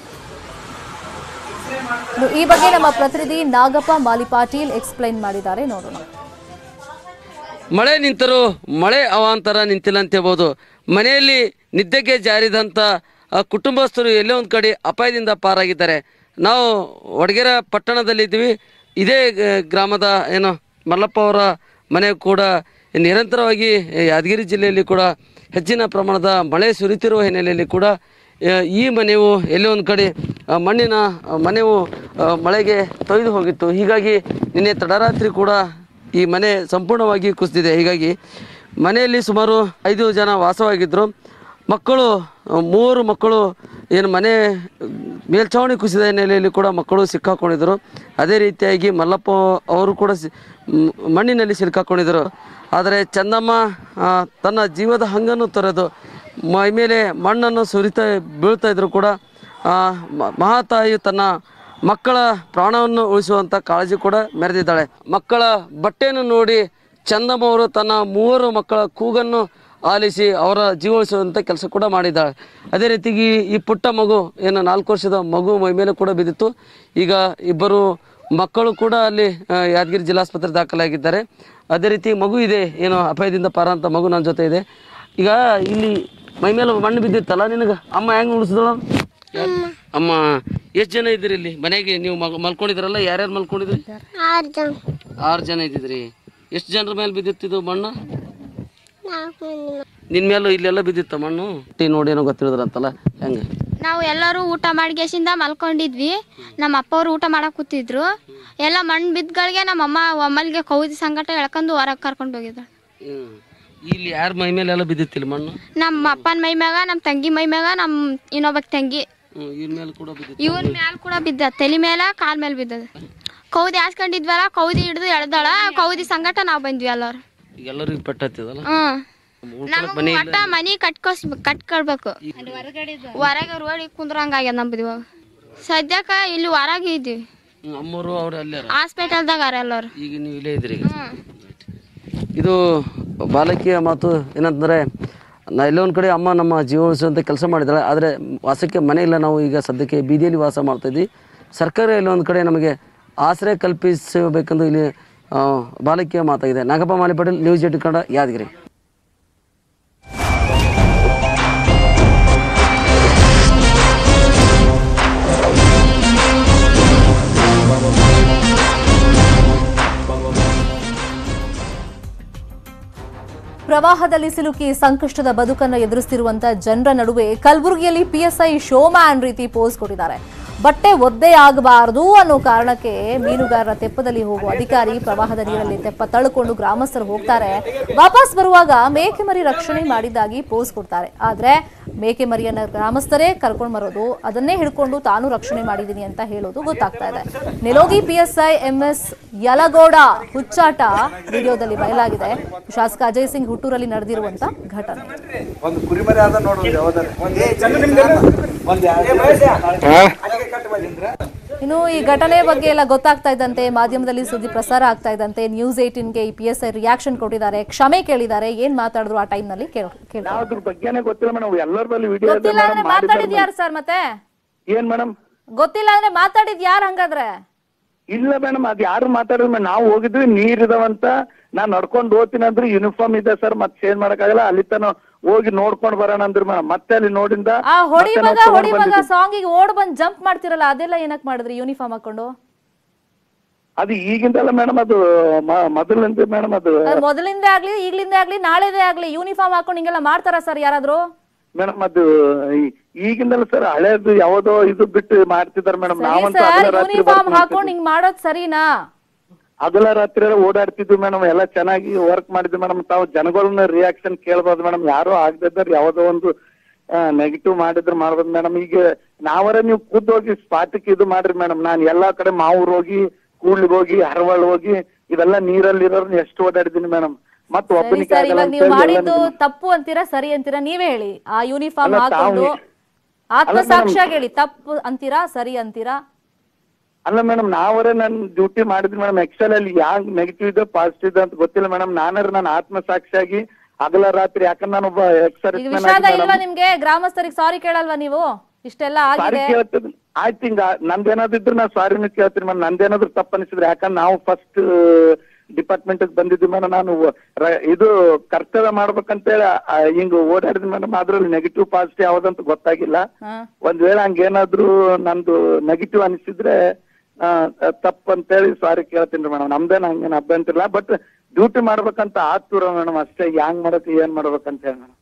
ಇನ್ನು ಈ ಬಗ್ಗೆ ನಮ್ಮ ಪ್ರತಿನಿಧಿ ನಾಗಪ್ಪ ಮಾಲಿಪಾಟೀಲ್ ಎಕ್ಸ್ಪ್ಲೈನ್ ಮಾಡಿದ್ದಾರೆ ನೋಡೋಣ ಮಳೆ ನಿಂತರೂ ಮಳೆ ಅವಾಂತರ ನಿಂತಿಲ್ಲ ಅಂತ ಹೇಳ್ಬೋದು ಮನೆಯಲ್ಲಿ ನಿದ್ದೆಗೆ ಜಾರಿದಂಥ ಆ, ಕುಟುಂಬಸ್ಥರು ಎಲ್ಲೋ ಒಂದು ಕಡೆ ಅಪಾಯದಿಂದ ಪಾರಾಗಿದ್ದಾರೆ ನಾವು ವಡಗೇರ ಪಟ್ಟಣದಲ್ಲಿದ್ದೀವಿ ಇದೇ ಆ, ಗ್ರಾಮದ ಏನು ಮಲ್ಲಪ್ಪ ಅವರ ಮನೆ ಕೂಡ ನಿರಂತರವಾಗಿ ಯಾದಗಿರಿ ಜಿಲ್ಲೆಯಲ್ಲಿ ಕೂಡ ಹೆಚ್ಚಿನ ಪ್ರಮಾಣದ ಮಳೆ ಸುರಿತಿರುವ ಹಿನ್ನೆಲೆಯಲ್ಲಿ ಕೂಡ ಆ, ಈ ಮನೆಯು ಎಲ್ಲೋ ಒಂದು ಕಡೆ ಆ, ಮಣ್ಣಿನ ಆ, ಮನೆಯು ಆ, ಮಳೆಗೆ ತೊಯ್ದು ಹೋಗಿತ್ತು ಹೀಗಾಗಿ ನಿನ್ನೆ ತಡರಾತ್ರಿ ಕೂಡ ಈ ಮನೆ ಸಂಪೂರ್ಣವಾಗಿ ಕುಸಿದಿದೆ ಹೀಗಾಗಿ ಮನೆಯಲ್ಲಿ ಸುಮಾರು ಐದು ಜನ ವಾಸವಾಗಿದ್ದರು ಮಕ್ಕಳು ಆ, ಮೂವರು ಮಕ್ಕಳು ಏನು ಮನೆ ಮೇಲ್ಛಾವಣಿ ಕುಸಿದ ಹಿನ್ನೆಲೆಯಲ್ಲಿ ಕೂಡ ಮಕ್ಕಳು ಸಿಕ್ಕಾಕೊಂಡಿದ್ದರು ಅದೇ ರೀತಿಯಾಗಿ ಮಲ್ಲಪ್ಪ ಅವರು ಕೂಡ ಸಿ- ಮ್- ಮಣ್ಣಿನಲ್ಲಿ ಸಿಕ್ಕಾಕೊಂಡಿದ್ದರು ಆದರೆ ಚಂದಮ್ಮ ಆ, ತನ್ನ ಜೀವದ ಹಂಗನ್ನು ತೊರೆದು ಮೈ ಮೇಲೆ ಮಣ್ಣನ್ನು ಸುರಿತಾ ಬೀಳ್ತಾ ಇದ್ರು ಕೂಡ ಆ, ಮ- ಮಹಾತಾಯಿ ತನ್ನ ಮಕ್ಕಳ ಪ್ರಾಣವನ್ನು ಉಳಿಸುವಂಥ ಕಾಳಜಿ ಕೂಡ ಮೆರೆದಿದ್ದಾಳೆ ಮಕ್ಕಳ ಬಟ್ಟೆಯನ್ನು ನೋಡಿ ಚಂದಮ್ಮ ಅವರು ತನ್ನ ಮೂವರು ಮಕ್ಕಳ ಕೂಗನ್ನು ಆಲಿಸಿ ಅವರ ಜೀವ ಉಳಿಸುವಂಥ ಕೆಲಸ ಕೂಡ ಮಾಡಿದ್ದಾಳೆ ಅದೇ ರೀತಿಗೆ ಈ- ಈ ಪುಟ್ಟ ಮಗು ಏನು ನಾಲ್ಕು ವರ್ಷದ ಮಗು ಮೈ ಮೇಲೆ ಕೂಡ ಬಿದ್ದಿತ್ತು ಈಗ ಇಬ್ಬರು ಮಕ್ಕಳು ಕೂಡ ಅಲ್ಲಿ ಆ, ಯಾದಗಿರಿ ಜಿಲ್ಲಾಸ್ಪತ್ರೆ ದಾಖಲಾಗಿದ್ದಾರೆ ಅದೇ ರೀತಿ ಮಗು ಇದೆ ಏನು ಅಪಾಯದಿಂದ ಪಾರ ಅಂತ ಮಗು ನನ್ನ ಜೊತೆ ಇದೆ ಈಗ ಇಲ್ಲಿ ಮೈ ಮೇಲೆ ಮಣ್ಣು ಬಿದ್ದಿತ್ತಲ್ಲ ನಿನಗೆ ಅಮ್ಮ ಹೆಂಗೆ ಉಳಿಸಿದಳ ಅಮ್ಮ ಎಷ್ಟು ಜನ ಇದ್ದೀರಿ ಇಲ್ಲಿ ಮನೆಗೆ ನೀವು ಮಗ ಮಲ್ಕೊಂಡಿದ್ರಲ್ಲ ಯಾರ್ಯಾರು ಮಲ್ಕೊಂಡಿದ್ರಿ ಆರು ಜನ ಆರು ಜನ ಇದ್ದಿದ್ರಿ ಎಷ್ಟು ಜನರ ಮೇಲೆ ಬಿದ್ದಿತ್ತಿದು ಮಣ್ಣು ನಾಲ್ಕು ಮಂದಿ ನಿನ್ ಮೇಲೂ ಇಲ್ಲೆಲ್ಲ ಬಿದ್ದಿತ್ತ ಮಣ್ಣು ಟಿ ನೋಡಿ ಏನೋ ಗೊತ್ತಿಳಿದ್ರಂತಲ್ಲ ಹೆಂಗೆ ನಾವು ಎಲ್ಲರೂ ಊಟ ಮಾಡಿಗೆಸಿಂದ ಮಲ್ಕೊಂಡಿದ್ವಿ ನಮ್ಮ ಅಪ್ಪ ಅವ್ರು ಊಟ ಮಾಡಕ್ ಕೂತಿದ್ರು ಎಲ್ಲ ಮಣ್ಣು ಬಿದ್ದಗಳಿಗೆ ನಮ್ಮ ಅಮ್ಮ ಒಮ್ಮಲ್ಗೆ ಕೌದಿ ಸಂಗಟ ಎಳ್ಕೊಂಡು ಹೊರಗೆ ಕರ್ಕೊಂಡು ಹೋಗಿದ್ರು ಹ್ಮ್. ಇಲ್ಲಿ ಯಾರ ಮೈ ಮೇಲೆ ಎಲ್ಲ ಬಿದ್ದಿತ್ತಿಲ್ಲ ಮಣ್ಣು ನಮ್ಮ ಅಪ್ಪನ ಮೈ ಮ್ಯಾಗ ನಮ್ಮ ತಂಗಿ ಮೈ ಮ್ಯಾಗ ನಮ್ಮ ಇನ್ನೊಬ್ಬ ತಂಗಿ ಹ್ಮ್, ಇವ್ರ ಮೇಲೆ ಕೂಡ ಬಿದ್ದಿತ್ತು ಇವನ್ ಮ್ಯಾಲ ಕೂಡ ಬಿದ್ದ ತಲೆ ಮೇಲೆ ಕಾಲ್ ಮೇಲೆ ಬಿದ್ದದ ಕೌದಿ ಹಾಸ್ಕೊಂಡಿದ್ವಲ್ಲ ಕೌದಿ ಹಿಡಿದು ಎಳ್ದಾಳ ಕೌದಿ ಸಂಗಟ ನಾವು ಬಂದ್ವಿ ಎಲ್ಲರು ಈಗ ಎಲ್ಲರಿಗೂ ಪಟ್ಟತ್ತಿದಲ್ಲ ಹ್ಮ್ ಉಳ್ಕೊಳಕ್ ನಮಗ್ ಮನೆ ಒಟ್ಟ ಮನಿ ಕಟ್ಕೋಸ್ ಕಟ್ಕೊಳ್ಬೇಕು ಹೊರಗೆ ರೋಡಿ ಕುಂದ್ರಂಗಾಗ್ಯದ ನಮ್ದು ಇವಾಗ ಸದ್ಯಕ್ಕ ಇಲ್ಲಿ ಹೊರಗೆ ಇದ್ವಿ ಹ್ಮ್, ಅಮ್ಮೋರು ಅವ್ರು ಅಲ್ಲೇ ಹಾಸ್ಪಿಟಲ್ದಾಗ ಎಲ್ಲರು ಈಗ ನೀವು ಇಲ್ಲೇ ಇದ್ರಿ ಈಗ ಇದು ಬಾಲಕಿಯ ಮಾತು ಏನಂತಂದರೆ ನಾ ಎಲ್ಲೋ ಒಂದು ಕಡೆ ಅಮ್ಮ ನಮ್ಮ ಜೀವ ಉಳಿಸುವಂಥ ಕೆಲಸ ಮಾಡಿದ್ದಾಳೆ ಆದರೆ ವಾಸಕ್ಕೆ ಮನೆ ಇಲ್ಲ ನಾವು ಈಗ ಸದ್ಯಕ್ಕೆ ಬೀದಿಯಲ್ಲಿ ವಾಸ ಮಾಡ್ತಾ ಇದ್ವಿ ಸರ್ಕಾರ ಎಲ್ಲೋ ಒಂದು ಕಡೆ ನಮಗೆ ಆಶ್ರಯ ಕಲ್ಪಿಸಬೇಕೆಂದು ಇಲ್ಲಿ ಆ, ಬಾಲಕಿಯ ಮಾತಾಗಿದೆ ನಾಗಪ್ಪ ಮಾಲಿ ಪಟೇಲ್ ನ್ಯೂಸ್ ಏಟ್ ಕನ್ನಡ ಯಾದಗಿರಿ ಪ್ರವಾಹದಲ್ಲಿ ಸಿಲುಕಿ ಸಂಕಷ್ಟದ ಬದುಕನ್ನು ಎದುರಿಸ್ತಿರುವಂತ ಜನರ ನಡುವೆ ಕಲಬುರಗಿಯಲ್ಲಿ ಪಿಎಸ್ಐ ಶೋಮ್ಯಾನ್ ರೀತಿ ಪೋಸ್ ಕೊಟ್ಟಿದ್ದಾರೆ ಬಟ್ಟೆ ಒದ್ದೆ ಆಗಬಾರದು ಅನ್ನೋ ಕಾರಣಕ್ಕೆ ಮೀನುಗಾರರ ತೆಪ್ಪದಲ್ಲಿ ಹೋಗುವ ಅಧಿಕಾರಿ ಪ್ರವಾಹದ ನೀರಲ್ಲಿ ತೆಪ್ಪ ತಳ್ಕೊಂಡು ಗ್ರಾಮಸ್ಥರು ಹೋಗ್ತಾರೆ ವಾಪಸ್ ಬರುವಾಗ ಮೇಕೆ ಮರಿ ರಕ್ಷಣೆ ಮಾಡಿದ್ದಾಗಿ ಪೋಸ್ ಕೊಡ್ತಾರೆ ಆದ್ರೆ ಮೇಕೆ ಮರಿಯನ್ನ ಗ್ರಾಮಸ್ಥರೇ ಕರ್ಕೊಂಡು ಬರೋದು ಅದನ್ನೇ ಹಿಡ್ಕೊಂಡು ತಾನು ರಕ್ಷಣೆ ಮಾಡಿದ್ದೀನಿ ಅಂತ ಹೇಳೋದು ಗೊತ್ತಾಗ್ತಾ ಇದೆ ನೆಲೋಗಿ ಪಿಎಸ್ಐ ಎಂಎಸ್ ಯಲಗೌಡ ಹುಚ್ಚಾಟ ವಿಡಿಯೋದಲ್ಲಿ ಬಯಲಾಗಿದೆ ಶಾಸಕ ಅಜಯ್ ಸಿಂಗ್ ಹುಟ್ಟೂರಲ್ಲಿ ನಡೆದಿರುವಂತ ಘಟನೆ ಒಂದು ಕುರಿಮರಿ ಆದ ನೋಡ್ರಿ ಯಾವ್ದಾರ ಒಂದ್ ಇನ್ನು ಈ ಘಟನೆ ಬಗ್ಗೆ ಎಲ್ಲ ಗೊತ್ತಾಗ್ತಾ ಇದ್ದಂತೆ ಮಾಧ್ಯಮದಲ್ಲಿ ಸುದ್ದಿ ಪ್ರಸಾರ ಆಗ್ತಾ ಇದ್ದಂತೆ ನ್ಯೂಸ್ ಏಟಿನ್ಗೆ ಈ ಪಿ ಎಸ್ ಐ ರಿಯಾಕ್ಷನ್ ಕೊಟ್ಟಿದ್ದಾರೆ ಕ್ಷಮೆ ಕೇಳಿದ್ದಾರೆ ಏನ್ ಮಾತಾಡಿದ್ರು ಆ ಟೈಮ್ ನಲ್ಲಿ ಕೇಳ್- ಕೇಳ್ತಾರೆ. ಅದ್ರ ಬಗ್ಗೆನೇ ಗೊತ್ತಿಲ್ಲ ಮೇಡಮ್ ಎಲ್ಲರಲ್ಲಿ ವಿಡಿಯೋ ಗೊತ್ತಿಲ್ಲ ಅಂದ್ರೆ ಮಾತಾಡಿದ್ ಯಾರು ಸರ್ ಮತ್ತೆ ಏನ್ ಮೇಡಮ್ ಗೊತ್ತಿಲ್ಲ ಅಂದ್ರೆ ಮಾತಾಡಿದ್ ಯಾರು ಹಂಗಾದ್ರೆ ಇಲ್ಲ ಮೇಡಮ್ ಅದ್ ಯಾರು ಮಾತಾಡಿದ್ರು madam. ನಾವು ಹೋಗಿದ್ವಿ ನೀರ್ ಇದಾವಂತ ನಾನ್ ನಡ್ಕೊಂಡ್ ಹೋಗ್ತೀನಿ ಅಂದ್ರೆ ಯೂನಿಫಾರ್ಮ್ ಇದೆ ಸರ್ ಮತ್ತೆ ಚೇಂಜ್ ಮಾಡಕ್ಕಾಗಲ್ಲ ಅಲ್ಲಿ ತನ ಹೋಗಿ ನೋಡ್ಕೊಂಡ್ ಬರೋಣ ಅಂದ್ರು ಮೇಡಮ್ ಮತ್ತೆ ಅಲ್ಲಿ ನೋಡಿಂದ ಆ ಹೊಡಿ ಮತ್ತೆ ಮಗ ನಾವ್ ಹೊಡಿ ತಗೊಂಡ್ ಮಗ ಬಂದಿದ್ವಿ. ಸಾಂಗಿಗೆ ಓಡ್ ಬಂದ್ ಜಂಪ್ ಮಾಡ್ತಿರಲ್ಲ ಅದೆಲ್ಲ ಏನಕ್ ಮಾಡಿದ್ರಿ ಯೂನಿಫಾರ್ಮ್ ಹಾಕೊಂಡು ಅದು ಈಗಿಂದಲ್ಲ ಮೇಡಮ್ ಅದು ಮ- ಮೊದಲಿಂದ ಮೇಡಮ್ ಅದು ಅದ್ ಮೊದಲಿಂದ ಆಗ್ಲಿ ಈಗ್ಲಿಂದ ಆಗ್ಲಿ ನಾಳೆದೇ ಆಗ್ಲಿ ಯೂನಿಫಾರ್ಮ್ ಹಾಕೊಂಡು ಹಿಂಗೆಲ್ಲ ಮಾಡ್ತಾರ ಸರ್ ಯಾರಾದ್ರೂ ಮೇಡಮ್ ಅದು ಈ- ಈಗಿಂದಲ್ಲ ಸರ್ ಹಳೇದು ಯಾವ್ದೋ ಇದು ಬಿಟ್ಟು ಮಾಡ್ತಿದಾರೆ ಮೇಡಮ್ ಸರಿ ನಾವಂತೂ ಸರ್ ಹಗಲ ರಾತ್ರಿ ಯೂನಿಫಾರ್ಮ್ work ಹಾಕೊಂಡು ಮಾಡ್ತಿದ್ವಿ. ಹಿಂಗ್ ಮಾಡೋದ್ ಸರಿನಾ ಹಗಲ ರಾತ್ರಿ ಎಲ್ಲ ಓಡಾಡ್ತಿದ್ವಿ ಮೇಡಮ್ ಎಲ್ಲ ಚೆನ್ನಾಗಿ ವರ್ಕ್ ಮಾಡಿದ್ವಿ ಮೇಡಮ್ ತಾವು ಜನಗಳನ್ನ ರಿಯಾಕ್ಷನ್ ಕೇಳ್ಬೋದು ಮೇಡಮ್ ಯಾರು ಆಗದಿದ್ದಾರೆ ಯಾವ್ದೋ ಒಂದು ನೆಗೆಟಿವ್ ಮಾಡಿದ್ರು ಮಾಡ್ಬೋದು ಮೇಡಮ್ ಈಗ ನಾವರ ನೀವು ಖುದ್ದು ಹೋಗಿ ಸ್ಪಾಟಿಗೆ ಇದು ಮಾಡ್ರಿ ಮೇಡಮ್ ನಾನು ಎಲ್ಲಾ ಕಡೆ ಮಾವೂರ್ ಹೋಗಿ ಕೂಡ್ಲಿಗೆ ಹೋಗಿ ಹರವಳ್ ಹೋಗಿ ಇವೆಲ್ಲ ನೀರಲ್ಲಿ ಇರೋರ್ನ ಎಷ್ಟು ಓಡಾಡಿದೀನಿ ಮೇಡಮ್ ಮತ್ ಸರಿ ಒಬ್ಬನಿಗೆ ಸರ್ ಆಗಲ್ಲ ಇವಾಗ ಅಂತ ನೀವು ಹೇಳಿ ಎಲ್ಲ ಮಾಡಿದ್ದು ನಿಮ್ಗೆ- ತಪ್ಪು ಅಂತೀರಾ ಸರಿ ಅಂತೀರಾ ನೀವೇ ಹೇಳಿ ಆ ಯೂನಿಫಾರ್ಮ್ ಅಲ್ಲ, ತಾವು- ಹಾಕೊಂಡು ಅಲ್ಲ ಆತ್ಮಸಾಕ್ಷಿಯಾಗಿ ಹೇಳಿ ತಪ್ಪು ಅಂತೀರಾ ಸರಿ ಅಂತೀರಾ ಅಲ್ಲ ಮೇಡಮ್ ನಾವರೇ ನನ್ ಡ್ಯೂಟಿ ಮಾಡಿದ್ವಿ ಮೇಡಮ್ ಎಕ್ಸೆಲ್ ಅಲ್ಲಿ ಯಾವ್ ನೆಗೆಟಿವ್ ಇದೆ ಪಾಸಿಟಿವ್ ಇದೆ ಅಂತ ಗೊತ್ತಿಲ್ಲ ಮೇಡಮ್ ನಾನಾರ ನನ್ನ ಆತ್ಮಸಾಕ್ಷಿಯಾಗಿ ಹಗಲ ರಾತ್ರಿ ಯಾಕಂದ್ರೆ ನಾನೊಬ್ಬ ಎಕ್ಸರ್ ಈಗ ವಿಷಾದ ಇಲ್ವಾ ನಿಮ್ಗೆ ಗ್ರಾಮಸ್ಥರಿಗೆ ಸಾರಿ ಕೇಳಲ್ವಾ ನೀವು ಇಷ್ಟೆಲ್ಲ ಸಾರಿ ಆಗಿದೆ ಕೇಳ್ತೀನಿ ಆಯ್ತು ಹಿಂಗ ನಂದೇನಾದ್ರು ಇದ್ರೆ ನಾ ಸಾರಿನೂ ಕೇಳ್ತೀನಿ ಮೇಡಮ್ ನಂದೇನಾದ್ರು ತಪ್ಪು ಅನಿಸಿದ್ರೆ ಯಾಕಂದ್ರೆ ನಾವು ಫಸ್ಟ್ ಡಿಪಾರ್ಟ್ಮೆಂಟ್ ಬಂದಿದ್ವಿ ಮೇಡಮ್ ನಾನು ರ- ಇದು ಕರ್ತವ್ಯ ಮಾಡ್ಬೇಕಂತೇಳಿ ಆ, ಹಿಂಗ್ ಓಡಾಡಿದ್ವಿ ಮೇಡಮ್ ಅದ್ರಲ್ಲಿ ನೆಗೆಟಿವ್ ಪಾಸಿಟಿವ್ ಯಾವ್ದಂತ ಗೊತ್ತಾಗಿಲ್ಲ ಹಾ. ಒಂದ್ ವೇಳೆ ಹಂಗೇನಾದ್ರು ನಂದು ನೆಗೆಟಿವ್ ಅನಿಸಿದ್ರೆ ತಪ್ಪು ಅಂತೇಳಿ ಸಾರಿ ಕೇಳ್ತೀನಿ ಮೇಡಮ್ ನಮ್ದೇನ ಹಂಗೇನ್ ಅಭ್ಯಂತರ ಇಲ್ಲ ಬಟ್ ಡ್ಯೂಟಿ ಮಾಡ್ಬೇಕಂತ ಆತುರ ಮೇಡಮ್ ಅಷ್ಟೇ ಹ್ಯಾಂಗ್ ಮಾಡಕ್ ಏನ್ ಮಾಡ್ಬೇಕಂತ ಹೇಳಿ ಮೇಡಮ್